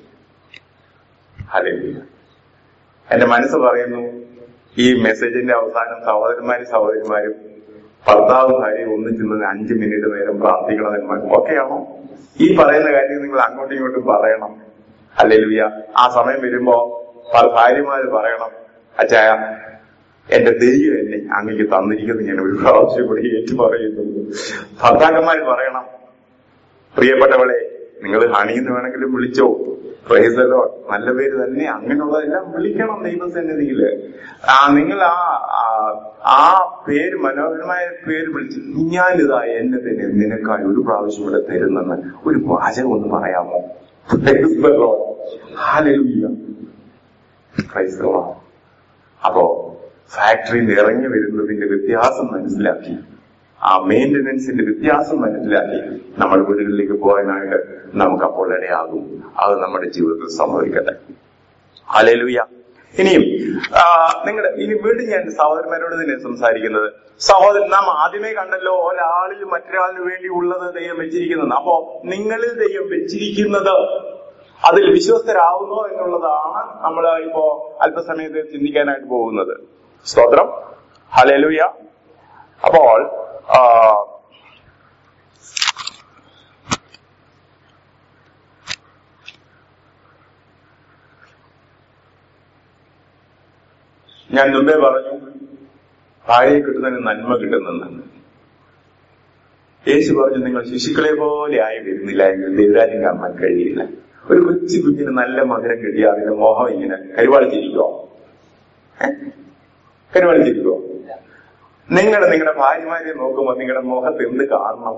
ഹല്ലേലൂയ എന്റെ മനസ്സ് പറയുന്നു ഈ മെസ്സേജിന്റെ അവസാനം സഹോദരന്മാരും സഹോദരിമാരും ഭർത്താവ് ഭാര്യ ഒന്നിച്ചിരുന്ന് അഞ്ച് മിനിറ്റ് നേരം പ്രാർത്ഥിക്കണമെന്ന് ഓക്കെയാണോ ഈ പറയുന്ന കാര്യം നിങ്ങൾ അങ്ങോട്ടും ഇങ്ങോട്ടും പറയണം ഹല്ലേലൂയ ആ സമയം വരുമ്പോ ഭ- ഭാര്യമാര് പറയണം അച്ചായ എന്റെ ദൈവം എന്നെ അങ്ങേക്ക് തന്നിരിക്കുന്നത് ഞാൻ ഒരു പ്രാവശ്യം കൂടി ഏറ്റു പറയുന്നു ഭർത്താക്കന്മാര് പറയണം പ്രിയപ്പെട്ടവളെ നിങ്ങൾ ഹണിന്ന് വേണമെങ്കിലും വിളിച്ചോ പ്രൈസലോ നല്ല പേര് തന്നെ അങ്ങനെയുള്ളതെല്ലാം വിളിക്കണം ദൈവസന്നിധിയില് ആ നിങ്ങൾ ആ ആ- ആ പേര് മനോഹരമായ പേര് വിളിച്ച് ഞാനിതാ എന്നെ തന്നെ നിനക്കായി ഒരു പ്രാവശ്യം കൂടെ തരുന്നെന്ന് ഒരു വാചകം ഒന്ന് പറയാമോ Praise the Lord. Hallelujah. Praise the Lord. അപ്പോ ഫാക്ടറിയിൽ നിന്ന് ഇറങ്ങി വരുന്നതിന്റെ വ്യത്യാസം മനസ്സിലാക്കി ആ മെയിന്റനൻസിന്റെ വ്യത്യാസം മനസ്സിലാക്കി നമ്മുടെ വീടുകളിലേക്ക് പോകാനായിട്ട് നമുക്ക് അപ്പോൾ ഇടയാകും അത് നമ്മുടെ ജീവിതത്തിൽ സംഭവിക്കട്ടെ അലലുയ ഇനിയും ആ, നിങ്ങളുടെ ഇനി വീണ്ടും ഞാൻ സഹോദരന്മാരോട് തന്നെ സംസാരിക്കുന്നത് സഹോദരൻ നാം ആദ്യമേ കണ്ടല്ലോ ഒരാളിൽ മറ്റൊരാളിന് വേണ്ടി ഉള്ളത് ദൈവം വെച്ചിരിക്കുന്നത് അപ്പോ നിങ്ങളിൽ ദൈവം വെച്ചിരിക്കുന്നത് അതിൽ വിശ്വസ്തരാകുന്നോ എന്നുള്ളതാണ് നമ്മൾ ഇപ്പോ അല്പസമയത്ത് ചിന്തിക്കാനായിട്ട് പോകുന്നത് സ്തോത്രം ഹലേലുയ അപ്പോൾ ആ, ഞാൻ മുമ്പേ പറഞ്ഞു ഭാര്യയെ കിട്ടുന്നതിന് നന്മ കിട്ടുന്നെന്ന് യേശു പറഞ്ഞു നിങ്ങൾ ശിശുക്കളെ പോലെ ആയി വരുന്നില്ല എങ്കിൽ ദൈവരാജ്യം കാണാൻ കഴിയില്ല ഒരു കൊച്ചു കുഞ്ഞിന് നല്ല മധുരം കിട്ടിയ അതിന്റെ മോഹം ഇങ്ങനെ കരുവാളിച്ചിരിക്കോ കരുവാളിച്ചിരിക്കോ നിങ്ങൾ നിങ്ങളുടെ ഭാര്യമാരെ നോക്കുമ്പോൾ നിങ്ങളുടെ മുഖത്ത് എന്ത് കാണണം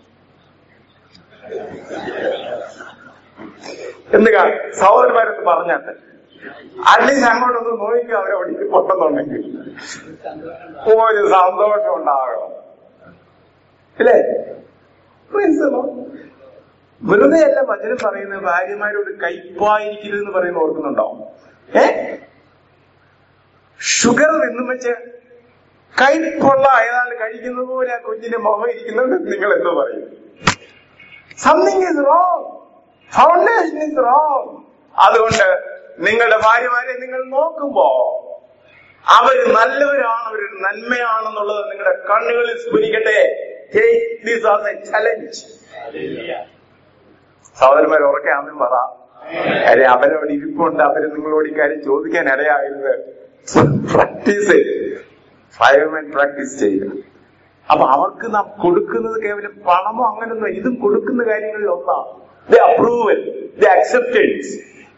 എന്ത് കാണും സഹോദരന്മാരെന്ന് പറഞ്ഞാട്ടെ അറ്റ്ലീസ്റ്റ് അങ്ങോട്ടൊന്ന് നോക്കിക്കുക അവരെ ഒടിക്ക് പൊട്ടുന്നുണ്ടെങ്കിൽ ഒരു സന്തോഷം ഉണ്ടാകണം ഇല്ലേ Praise the Lord. വെറുതെ അല്ല വചനം പറയുന്നത് ഭാര്യമാരോട് കയ്പായിരിക്കരുത് എന്ന് പറയുന്ന ഓർക്കുന്നുണ്ടോ ഏ ഷുഗർ നിന്നും വെച്ച് കയ്പുള്ള അയാൾ കഴിക്കുന്നത് പോലെ ആ കുഞ്ഞിന്റെ മുഖം ഇരിക്കുന്നത് നിങ്ങൾ എന്തോ പറയും something is wrong foundation is wrong അതുകൊണ്ട് നിങ്ങളുടെ ഭാര്യമാരെ നിങ്ങൾ നോക്കുമ്പോ അവര് നല്ലവരാണ് അവർ നന്മയാണെന്നുള്ളത് നിങ്ങളുടെ കണ്ണുകളിൽ സ്ഫുരിക്കട്ടെ ദിസ് ആസ് എ ചലഞ്ച് സഹോദരന്മാർ ഉറക്കെ ആദ്യം പറ കാര്യം അവരവിടെ ഇരിപ്പുണ്ട് അവര് നിങ്ങളോട് ഇക്കാര്യം ചോദിക്കാൻ ഇടയാകരുത് പ്രാക്ടീസ് ഫൈവ് മിനിറ്റ് പ്രാക്ടീസ് ചെയ്യുക അപ്പൊ അവർക്ക് നാം കൊടുക്കുന്നത് കേവലം പണമോ അങ്ങനൊന്നും ഇതും കൊടുക്കുന്ന കാര്യങ്ങളിൽ ഒന്നാണ് the approval the acceptance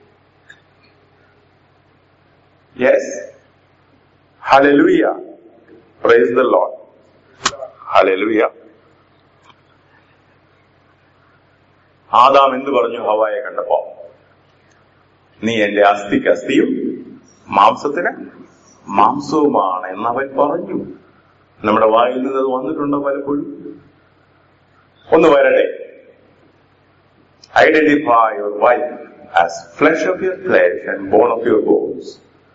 yes hallelujah praise the Lord hallelujah Adam എന്ത് പറഞ്ഞു ഹവായെ കണ്ടപ്പോ നീ എന്റെ അസ്ഥിക്ക് അസ്ഥിയും മാംസത്തിന് മാംസവുമാണ് എന്നവൻ പറഞ്ഞു നമ്മുടെ വായിൽ നിന്ന് അത് വന്നിട്ടുണ്ടോ പലപ്പോഴും ഒന്ന് വരട്ടെ identify your wife as flesh of your flesh and bone of your bones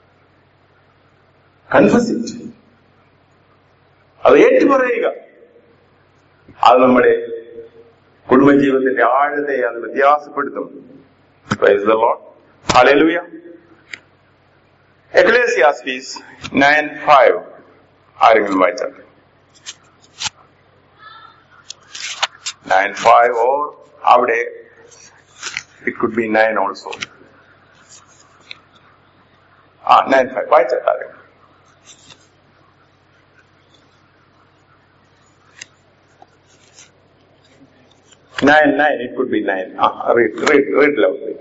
confess it അത് ഏറ്റുപറയുക അത് നമ്മുടെ കുടുംബജീവിതത്തിന്റെ ആഴത്തെ അത് വ്യത്യാസപ്പെടുത്തും Praise the Lord. Hallelujah. Ecclesiastes nine five ആരെങ്കിലും വായിച്ചാൽ നയൻ ഫൈവ് ഓർ അവിടെ it could be nine also ആ നയൻ ഫൈവ് വായിച്ചാൽ ആരെങ്കിലും Nine, nine, it could be nine. Ah, read, read, read loudly.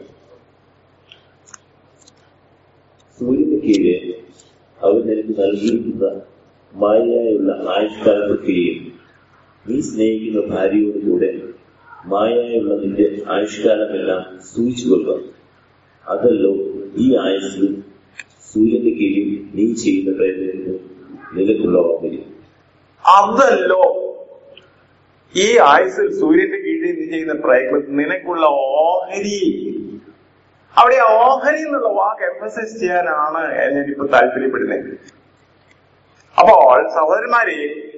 സൂര്യന് കീഴെ അവൻ നിനക്ക് നൽകിയിരിക്കുന്ന മായയായുള്ള ആയുഷ്കാലത്തൊക്കെയും നീ സ്നേഹിക്കുന്ന ഭാര്യയോട് കൂടെ മായയായുള്ള നിന്റെ ആയുഷ്കാലമെല്ലാം സൂചിച്ചു കൊള്ളുക അതല്ലോ ഈ ആയുസ്സിൽ സൂര്യന്റെ കീഴിൽ നീ ചെയ്യുന്ന പ്രയത്നത്തിന് നിനക്കുള്ള ഓഹരി അതല്ലോ ഈ ആയുസിൽ സൂര്യന്റെ കീഴിൽ നീ ചെയ്യുന്ന പ്രയത്നത്തിൽ നിനക്കുള്ള ഓഹരി അവിടെ ആ ഓഹരി എന്നുള്ള വാക്ക് എംഫസൈസ് ചെയ്യാനാണ് ഞാനിപ്പോ താല്പര്യപ്പെടുന്നത് അപ്പോൾ സഹോദരന്മാരെ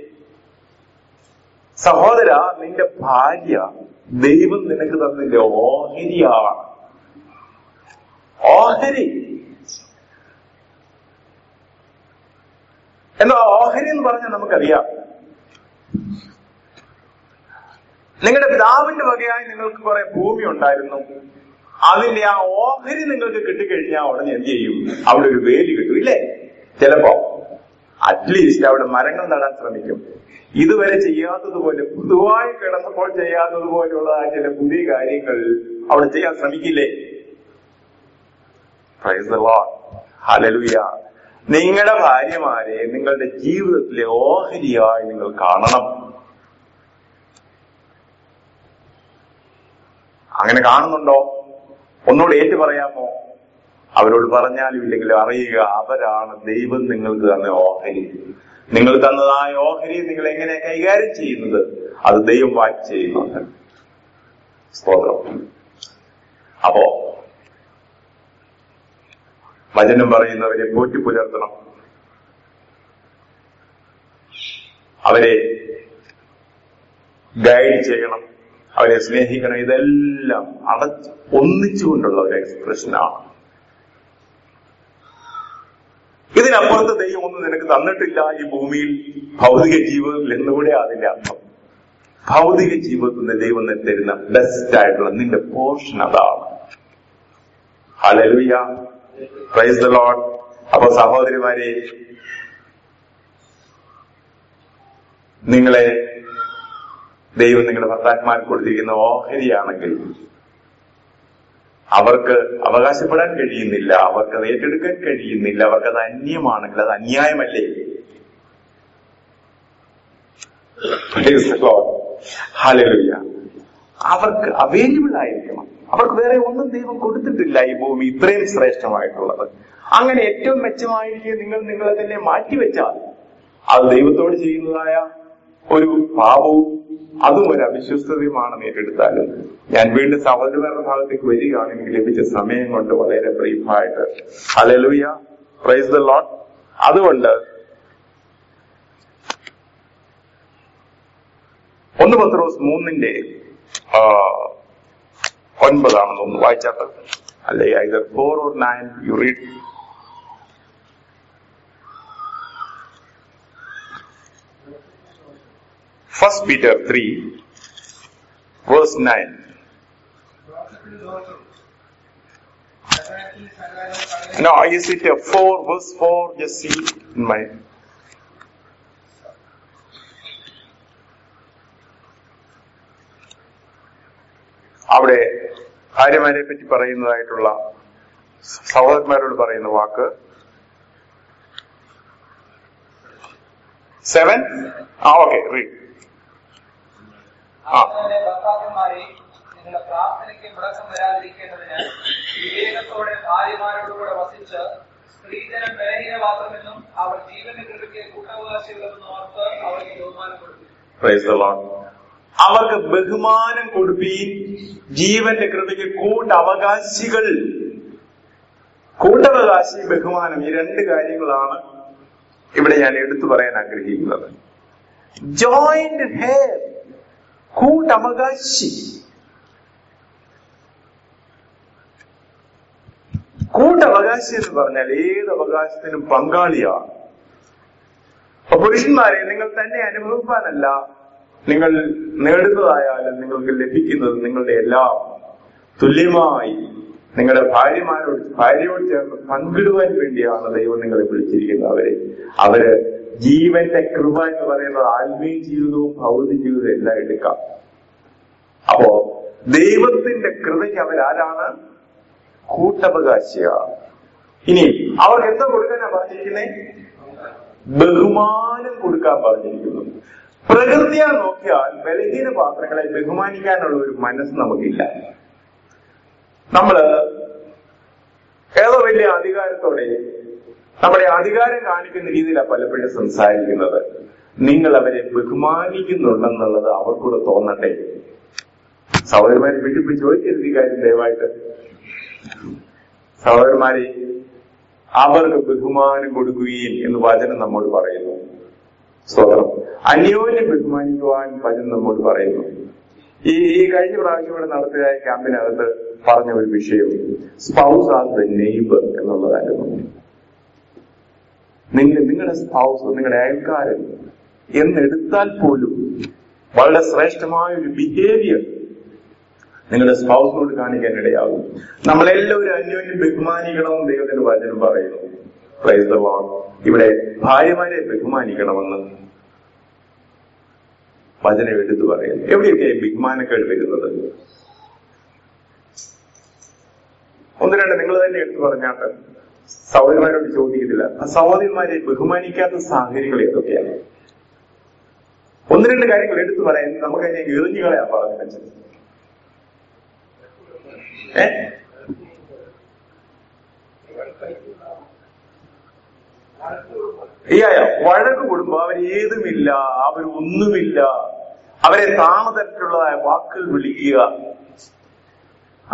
സഹോദര നിന്റെ ഭാര്യ ദൈവം നിനക്ക് തന്നിന്റെ ഓഹരിയാണ് ഓഹരി എന്നാ ഓഹരി എന്ന് പറഞ്ഞാൽ നമുക്കറിയാം നിങ്ങളുടെ പിതാവിന്റെ വകയായി നിങ്ങൾക്ക് കുറെ ഭൂമി ഉണ്ടായിരുന്നു അതിന്റെ ആ ഓഹരി നിങ്ങൾക്ക് കിട്ടിക്കഴിഞ്ഞാൽ ഉടനെ എന്ത് ചെയ്യും അവിടെ ഒരു വേലി കിട്ടും ഇല്ലേ ചിലപ്പോ അറ്റ്ലീസ്റ്റ് അവിടെ മരങ്ങൾ നടാൻ ശ്രമിക്കും ഇതുവരെ ചെയ്യാത്തതുപോലെ പൊതുവായി കിടന്നപ്പോൾ ചെയ്യാത്തതുപോലെയുള്ള ചില പുതിയ കാര്യങ്ങൾ അവിടെ ചെയ്യാൻ ശ്രമിക്കില്ലേ Praise the Lord. Hallelujah. നിങ്ങളുടെ ഭാര്യമാരെ നിങ്ങളുടെ ജീവിതത്തിലെ ഓഹരിയായി നിങ്ങൾ കാണണം അങ്ങനെ കാണുന്നുണ്ടോ ഒന്നുകൂടെ ഏറ്റു പറയാമോ അവരോട് പറഞ്ഞാലും ഇല്ലെങ്കിലും അറിയുക അവരാണ് ദൈവം നിങ്ങൾക്ക് തന്ന ഓഹരി നിങ്ങൾ തന്നതായ ഓഹരി നിങ്ങൾ എങ്ങനെ കൈകാര്യം ചെയ്യുന്നത് അത് ദൈവം വാച്ച് ചെയ്യുന്നുണ്ട് സ്തോത്രം അപ്പോ വചനം പറയുന്നവരെ പോറ്റി പുലർത്തണം അവരെ ഗൈഡ് ചെയ്യണം അവരെ സ്നേഹിക്കണം ഇതെല്ലാം അടച്ച് ഒന്നിച്ചുകൊണ്ടുള്ള ഒരു എക്സ്പ്രഷനാണ് ഇതിനപ്പുറത്ത് ദൈവം ഒന്നും നിനക്ക് തന്നിട്ടില്ല ഈ ഭൂമിയിൽ ഭൗതിക ജീവിതത്തിൽ എന്നുകൂടെ അതിന്റെ അർത്ഥം ഭൗതിക ജീവിതത്തിൽ ദൈവം നിനക്ക് തരുന്ന ബെസ്റ്റ് ആയിട്ടുള്ള നിന്റെ പോർഷൻ അതാണ് ഹലലുയ പ്രൈസ് ദ ലോഡ് അപ്പൊ സഹോദരിമാരെ നിങ്ങളെ ദൈവം നിങ്ങളുടെ ഭർത്താക്കന്മാർക്ക് കൊടുത്തിരിക്കുന്ന ഓഹരിയാണെങ്കിൽ അവർക്ക് അവകാശപ്പെടാൻ കഴിയുന്നില്ല അവർക്ക് അത് ഏറ്റെടുക്കാൻ കഴിയുന്നില്ല അവർക്ക് അത് അന്യമാണെങ്കിൽ അത് അന്യായമല്ലേ ഹാലലുയ്യ അവർക്ക് അവൈലബിൾ ആയിരിക്കണം അവർക്ക് വേറെ ഒന്നും ദൈവം കൊടുത്തിട്ടില്ല ഈ ഭൂമി ഇത്രയും ശ്രേഷ്ഠമായിട്ടുള്ളത് അങ്ങനെ ഏറ്റവും മെച്ചമായിരിക്കും നിങ്ങൾ നിങ്ങളെ തന്നെ മാറ്റിവെച്ചാൽ അത് ദൈവത്തോട് ചെയ്യുന്നതായ ഒരു പാപവും അതും ഒരു അവിശ്വസ്തതയുമാണെന്ന് ഏറ്റെടുത്താലും ഞാൻ വീണ്ടും സഹോദരങ്ങളുടെ ഭാഗത്തേക്ക് വരികയാണ് എനിക്ക് ലഭിച്ച സമയം കൊണ്ട് വളരെ ബ്രീഫായിട്ട് ഹലലുയ പ്രൈസ് ദ ലോട്ട് അതുകൊണ്ട് ഒന്ന് പത്രോസ് മൂന്നിന്റെ ആ, ഒൻപതാണെന്ന് ഒന്ന് വായിച്ചാട്ട് അല്ലെ either four or nine you read first Peter three verse nine No, is it a 4, verse 4? Just see in my. അവിടെ ഭാര്യമാരെ പറ്റി പറയുന്നതായിട്ടുള്ള സഹോദരന്മാരോട് പറയുന്ന വാക്ക് സെവൻ ആ ഓക്കെ റീഡ് ആ അതുപോലെ ഭർത്താക്കന്മാരെ നിങ്ങളുടെ പ്രാർത്ഥനയ്ക്ക് മുടക്കം വരാതിരിക്കേണ്ടതിന് വിവേകത്തോടെ ഭാര്യമാരോടുകൂടെ വസിച്ച് സ്ത്രീജനം ബലഹീനപാത്രമെന്നും അവർ ജീവന്റെ കൃപയ്ക്ക് കൂട്ടവകാശികളെന്നും ഓർത്ത് അവർക്ക് ബഹുമാനം കൊടുത്തു Praise the Lord. അവർക്ക് ബഹുമാനം കൊടുപ്പീൻ ജീവന്റെ കൃപയ്ക്ക് കൂട്ടവകാശികൾ കൂട്ടവകാശി ബഹുമാനം ഈ രണ്ട് കാര്യങ്ങളാണ് ഇവിടെ ഞാൻ എടുത്തു പറയാൻ ആഗ്രഹിക്കുന്നത് ജോയിന്റ് ഹെയർ കൂട്ടവകാശി കൂട്ടവകാശി എന്ന് പറഞ്ഞാൽ ഏത് അവകാശത്തിനും പങ്കാളിയാണ് അപ്പൊ പുരുഷന്മാരെ നിങ്ങൾ തന്നെ അനുഭവിക്കാനല്ല നിങ്ങൾ നേടുന്നതായാലും നിങ്ങൾക്ക് ലഭിക്കുന്നത് നിങ്ങളുടെ എല്ലാം തുല്യമായി നിങ്ങളുടെ ഭാര്യമാരോട് ഭാര്യയോട് ചേർന്ന് പങ്കിടുവാൻ വേണ്ടിയാണ് ദൈവം നിങ്ങളെ വിളിച്ചിരിക്കുന്നത് അവരെ അവര് ജീവന്റെ കൃപ എന്ന് പറയുന്നത് ആത്മീയ ജീവിതവും ഭൗതിക ജീവിതവും എല്ലാം എടുക്കാം അപ്പോ ദൈവത്തിന്റെ കൃപയ്ക്ക് അവരാരാണ് കൂട്ടവകാശിയാണ് ഇനി അവർക്ക് എന്താ കൊടുക്കാനാ പറഞ്ഞിരിക്കുന്നത് ബഹുമാനം കൊടുക്കാൻ പറഞ്ഞിരിക്കുന്നു പ്രകൃതിയാ നോക്കിയാൽ ബലഹീന പാത്രങ്ങളെ ബഹുമാനിക്കാനുള്ള ഒരു മനസ്സ് നമുക്കില്ല നമ്മള് ഏതോ വലിയ അധികാരത്തോടെ നമ്മുടെ അധികാരം കാണിക്കുന്ന രീതിയിലാണ് പലപ്പോഴും സംസാരിക്കുന്നത് നിങ്ങൾ അവരെ ബഹുമാനിക്കുന്നുണ്ടെന്നുള്ളത് അവർക്കൂടെ തോന്നട്ടെ സഹോദരന്മാരെ വീട്ടിൽ പോയി ചോദിക്കരുത് ഈ കാര്യം ദയവായിട്ട് സഹോദരന്മാരെ അവർക്ക് ബഹുമാനം കൊടുക്കുകയും എന്ന് വചനം നമ്മോട് പറയുന്നു സ്വതം അന്യോന്യം ബഹുമാനിക്കുവാൻ വചനം നമ്മോട് പറയുന്നു ഈ ഈ കഴിഞ്ഞ പ്രാവശ്യം ഇവിടെ നടത്തിയ ക്യാമ്പിനകത്ത് പറഞ്ഞ ഒരു വിഷയം സ്പൗസ് ആർ ദ നെയ്ബർ എന്നുള്ളതായിരുന്നു നിങ്ങൾ നിങ്ങളുടെ സ്പൗസ് നിങ്ങളുടെ അയൽക്കാരൻ എന്നെടുത്താൽ പോലും വളരെ ശ്രേഷ്ഠമായ ഒരു ബിഹേവിയർ നിങ്ങളുടെ സ്പൗസിനോട് കാണിക്കാൻ ഇടയാകും നമ്മളെല്ലാവരും അന്യോന്യം ബഹുമാനിക്കണമെന്ന് ദൈവത്തിന്റെ വചനം പറയുന്നു പ്രൈസ് ദ ലോർഡ് ഇവിടെ ഭാര്യമാരെ ബഹുമാനിക്കണമെന്ന് വചനം എടുത്തു പറയുന്നു എവിടെയൊക്കെ ബഹുമാനക്കേട് വരുന്നത് ഒന്ന് രണ്ട് നിങ്ങൾ തന്നെ എടുത്തു പറഞ്ഞാട്ട് സഹോദരന്മാരോട് ചോദിക്കത്തില്ല ആ സഹോദരന്മാരെ ബഹുമാനിക്കാത്ത സാഹചര്യങ്ങൾ ഏതൊക്കെയാണ് ഒന്ന് രണ്ട് കാര്യങ്ങൾ എടുത്തു പറയാൻ നമുക്ക് അതിനെ എറിഞ്ഞു കളയാ പറഞ്ഞു വെച്ചത് ഏ ഇയായ വഴക്ക് കൂടുമ്പോ അവർ ഏതുമില്ല അവർ ഒന്നുമില്ല അവരെ താമതരത്തിലുള്ളതായ വാക്കുകൾ വിളിക്കുക ആ.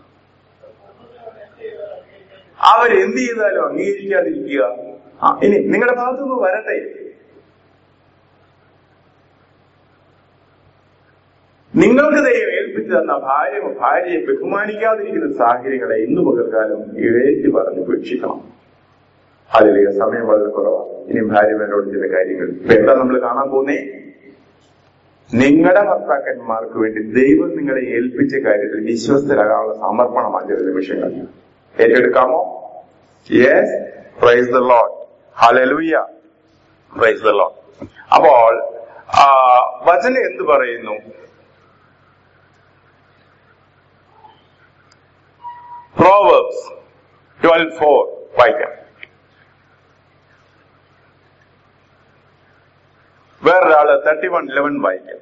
അവരെന്ത് ചെയ്താലും അംഗീകരിക്കാതിരിക്കുക ആ ഇനി നിങ്ങളുടെ ഭാഗത്തുനിന്ന് വരട്ടെ നിങ്ങൾക്ക് ദൈവം ഏൽപ്പിച്ചു തന്ന ഭാര്യ ഭാര്യയെ ബഹുമാനിക്കാതിരിക്കുന്ന സാഹചര്യങ്ങളെ ഇന്ന് പകൽക്കാലം ഏറ്റു പറഞ്ഞ് ഉപേക്ഷിക്കണം അതിലേക്ക് സമയം വളരെ കുറവാണ് ഇനി ഭാര്യമാരോട് ചില കാര്യങ്ങൾ ഇപ്പൊ എന്താ നമ്മൾ കാണാൻ പോകുന്നേ നിങ്ങളുടെ ഭർത്താക്കന്മാർക്ക് വേണ്ടി ദൈവം നിങ്ങളെ ഏൽപ്പിച്ച കാര്യത്തിൽ വിശ്വസ്തരാകാനുള്ള സമർപ്പണമാണ് ചില നിമിഷങ്ങൾ ഏറ്റെടുക്കാമോ yes praise the Lord hallelujah praise the Lord അപ്പോൾ ആ, വചനം എന്ത് പറയുന്നു പ്രോവേബ്സ് ട്വൽവ് ഫോർ വായിക്കാം വേറൊരാള് തേർട്ടി വൺ ഇലവൻ വായിക്കാം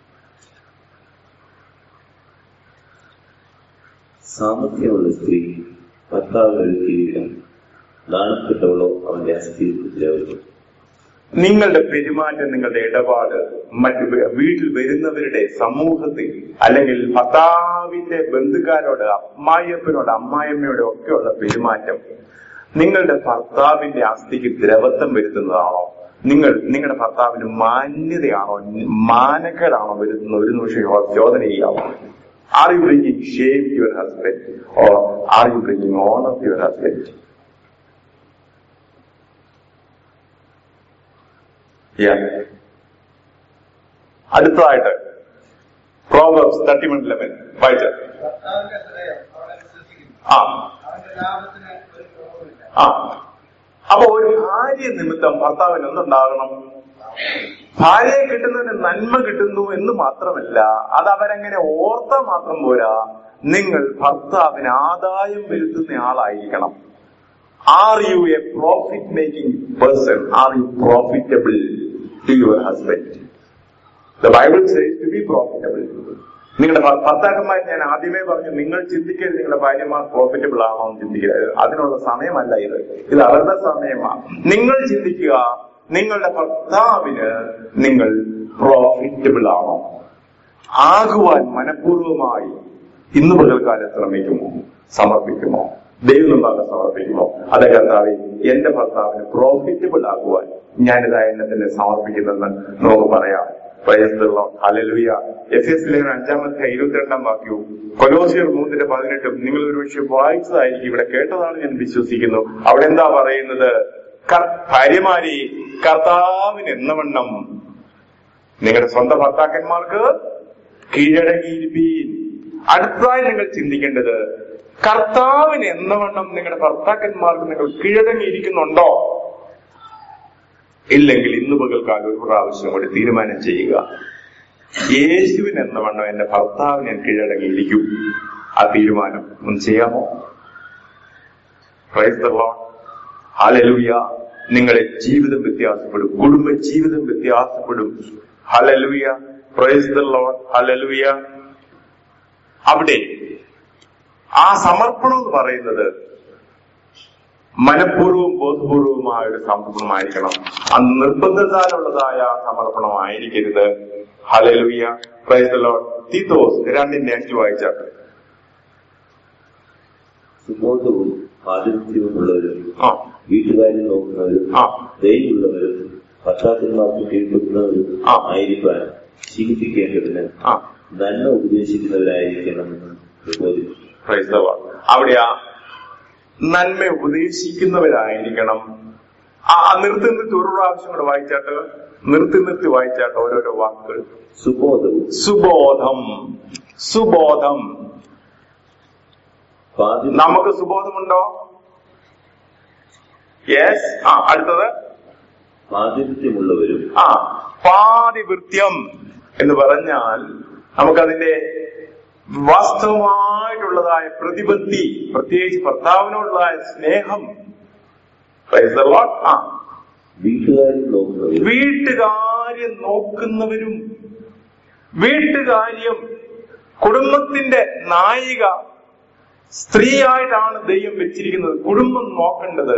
സാമർഥ്യമുള്ള സ്ത്രീ ഭർത്താവിനൊരു കിരീടം നാണപ്പെട്ടവളോ അവന്റെ അസ്ഥി കുതിരവരും നിങ്ങളുടെ പെരുമാറ്റം നിങ്ങളുടെ ഇടപാട് മറ്റ് വ- വീട്ടിൽ വരുന്നവരുടെ സമൂഹത്തിൽ അല്ലെങ്കിൽ ഭർത്താവിന്റെ ബന്ധുക്കാരോട് അമ്മായിയപ്പനോട് അമ്മായിയമ്മയോട് ഒക്കെയുള്ള പെരുമാറ്റം നിങ്ങളുടെ ഭർത്താവിന്റെ അസ്ഥിക്ക് ദ്രവത്വം വരുത്തുന്നതാണോ നിങ്ങൾ നിങ്ങളുടെ ഭർത്താവിന് മാന്യതയാണോ മാനക്കേടാണോ വരുത്തുന്ന ഒരു നിമിഷം ചോദന ചെയ്യാമോ are you bringing shame your husband or are you bringing honour your husband Yeah. അടുത്തതായിട്ട് പ്രോവേബ്സ് തേർട്ടി വൺ ഇലവൻ വായിച്ച ഭർത്താവിന്റെ ഹൃദയം അവളെ വിശ്വസിക്കുന്നു ആ അവന്റെ ലാഭത്തിന് ഒരു കുറവുമില്ല ആ അപ്പൊ ഒരു ഭാര്യ നിമിത്തം ഭർത്താവിന് എന്തുണ്ടാകണം ഭാര്യയെ കിട്ടുന്നതിന് നന്മ കിട്ടുന്നു എന്ന് മാത്രമല്ല അത് അവരങ്ങനെ ഓർത്താൽ മാത്രം പോരാ നിങ്ങൾ ഭർത്താവിന് ആദായം വരുത്തുന്ന ആളായിരിക്കണം are you a profit making person are you profitable to your husband the Bible says to be profitable നിങ്ങളുടെ ഭ- ഭർത്താക്കന്മാർ ഞാൻ ആദ്യമേ പറഞ്ഞു നിങ്ങൾ ചിന്തിക്കരുത് നിങ്ങളുടെ ഭാര്യമാർ പ്രോഫിറ്റബിൾ ആണോ എന്ന് ചിന്തിക്കരുത് അതിനുള്ള സമയമല്ല ഇത് ഇത് അവരുടെ സമയമാണ് നിങ്ങൾ ചിന്തിക്കുക നിങ്ങളുടെ ഭർത്താവിന് നിങ്ങൾ പ്രോഫിറ്റബിൾ ആണോ ആകുവാൻ മനഃപൂർവമായി ഇന്ന് പകൽക്കാലം ശ്രമിക്കുമോ സമർപ്പിക്കുമോ ദൈവമുമ്പാകെ സമർപ്പിക്കുമോ അതെ കർത്താവെ എന്റെ ഭർത്താവിന് പ്രോഫിറ്റബിൾ ആകുവാൻ ഞാനിതാ എന്നെ തന്നെ സമർപ്പിക്കുന്നെന്ന് നമുക്ക് പറയാം ഹലലുയ എഫ് എസ് ലേഖനം അഞ്ചാമത്തെ ഇരുപത്തിരണ്ടാം വാക്യവും കൊലോസിയർ മൂന്നിന്റെ പതിനെട്ടും നിങ്ങൾ ഒരു പക്ഷെ വായിച്ചതായിരിക്കും ഇവിടെ കേട്ടതാണ് ഞാൻ വിശ്വസിക്കുന്നു അവിടെ എന്താ പറയുന്നത് കർ- ഭാര്യമാരെ കർത്താവിന് എന്നവണ്ണം നിങ്ങളുടെ സ്വന്തം ഭർത്താക്കന്മാർക്ക് കീഴടങ്ങിയിരിപ്പീൻ അടുത്തതായി നിങ്ങൾ ചിന്തിക്കേണ്ടത് കർത്താവിന് എന്നവണ്ണം നിങ്ങളുടെ ഭർത്താക്കന്മാർക്ക് നിങ്ങൾ കീഴടങ്ങിയിരിക്കുന്നുണ്ടോ ഇല്ലെങ്കിൽ ഇന്ന് പകൽക്കാലം ഒരു പ്രാവശ്യം കൂടി തീരുമാനം ചെയ്യുക യേശുവിന് എന്നവണ്ണം എന്റെ ഭർത്താവിന് ഞാൻ കീഴടങ്ങിയിരിക്കും ആ തീരുമാനം ഒന്ന് ചെയ്യാമോ പ്രൈസ് ദ ലോർഡ് ഹലലുയ നിങ്ങളുടെ ജീവിതം വ്യത്യാസപ്പെടും കുടുംബ ജീവിതം വ്യത്യാസപ്പെടും hallelujah praise the Lord hallelujah അവിടെ ആ സമർപ്പണം എന്ന് പറയുന്നത് മനഃപൂർവ്വവും ബോധപൂർവവുമായ ഒരു സമർപ്പണമായിരിക്കണം അത് നിർബന്ധത്താലുള്ളതായ സമർപ്പണമായിരിക്കരുത് ഹലലുയ പ്രൈസ് ദ ലോർഡ് തീത്തോസ് രണ്ടിന്റെ അഞ്ചു വായിച്ചാട്ടെ സുബോധവും ആതിഥ്യവുമുള്ളവരും ആ വീട്ടുകാരിൽ നോക്കുന്നവരും ആ ദയുള്ളവരും ഭർത്താക്കന്മാർക്ക് കീഴ്പ്പെടുന്നവരും ആ. ആയിരിക്കാൻ ശീലിപ്പിക്കേണ്ടതിന് ആ നന്മ ഉപദേശിക്കുന്നവരായിരിക്കണമെന്ന് പ്രബോധിപ്പിച്ചു പ്രൈസ് ദ ലോർഡ് അവിടെ ആ നന്മ ഉപദേശിക്കുന്നവരായിരിക്കണം ആ ആ നിർത്തി നിർത്തി ഒരു പ്രാവശ്യം കൂടെ വായിച്ചാട്ട് നിർത്തി നിർത്തി വായിച്ചാട്ട് ഓരോരോ വാക്കുകൾ സുബോധവും സുബോധം സുബോധം പാതി നമുക്ക് സുബോധമുണ്ടോ യെസ് ആ അടുത്തത് പാതിഥ്യമുള്ളവരും ആ പാതിവൃത്യം എന്ന് പറഞ്ഞാൽ നമുക്കതിന്റെ വാസ്തവമായിട്ടുള്ളതായ പ്രതിബദ്ധി പ്രത്യേകിച്ച് ഭർത്താവിനോടുള്ളതായ സ്നേഹം Praise the Lord. ആ വീട്ടുകാരിൽ നോക്കുന്നവരും വീട്ടുകാര്യം നോക്കുന്നവരും വീട്ടുകാര്യം കുടുംബത്തിന്റെ നായിക സ്ത്രീയായിട്ടാണ് ദൈവം വെച്ചിരിക്കുന്നത് കുടുംബം നോക്കേണ്ടത്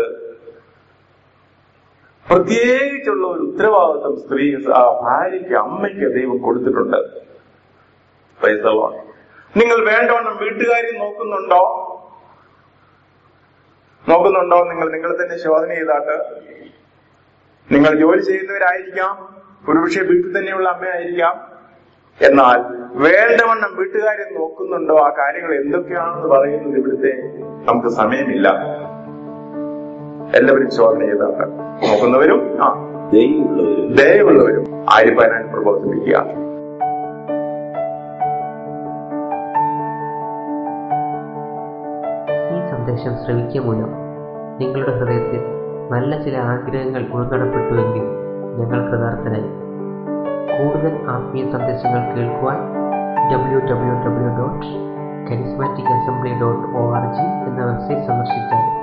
പ്രത്യേകിച്ചുള്ള ഒരു ഉത്തരവാദിത്വം സ്ത്രീ ആ ഭാര്യയ്ക്ക് അമ്മയ്ക്ക് ദൈവം കൊടുത്തിട്ടുണ്ട് Praise the Lord. നിങ്ങൾ വേണ്ടവണ്ണം വീട്ടുകാര്യം നോക്കുന്നുണ്ടോ നോക്കുന്നുണ്ടോ നിങ്ങൾ നിങ്ങൾ തന്നെ ശോധന ചെയ്താട്ട് നിങ്ങൾ ജോലി ചെയ്യുന്നവരായിരിക്കാം ഒരുപക്ഷെ വീട്ടിൽ തന്നെയുള്ള അമ്മയായിരിക്കാം എന്നാൽ വേണ്ടവണ്ണം വീട്ടുകാരെ നോക്കുന്നുണ്ടോ ആ കാര്യങ്ങൾ എന്തൊക്കെയാണെന്ന് പറയുന്നത് ഇവിടുത്തെ നമുക്ക് സമയമില്ല എല്ലാവരും ചോദന ചെയ്താണ് നോക്കുന്നവരും ആ ദൈവമുള്ളവരും ദയവുള്ളവരും ആയിരിക്കാനായി പ്രബോധിപ്പിക്കുക ഈ സന്ദേശം ശ്രവിക്കുക മൂലം നിങ്ങളുടെ ഹൃദയത്തിൽ നല്ല ചില ആഗ്രഹങ്ങൾ ഉൾക്കടപ്പെട്ടുവെങ്കിൽ ഞങ്ങൾ കൃതാർത്ഥരായി കൂടുതൽ ആത്മീയ സന്ദേശങ്ങൾ കേൾക്കുവാൻ W W W dot charismatic assembly dot O R G എന്ന വെബ്സൈറ്റ് സന്ദർശിച്ചാൽ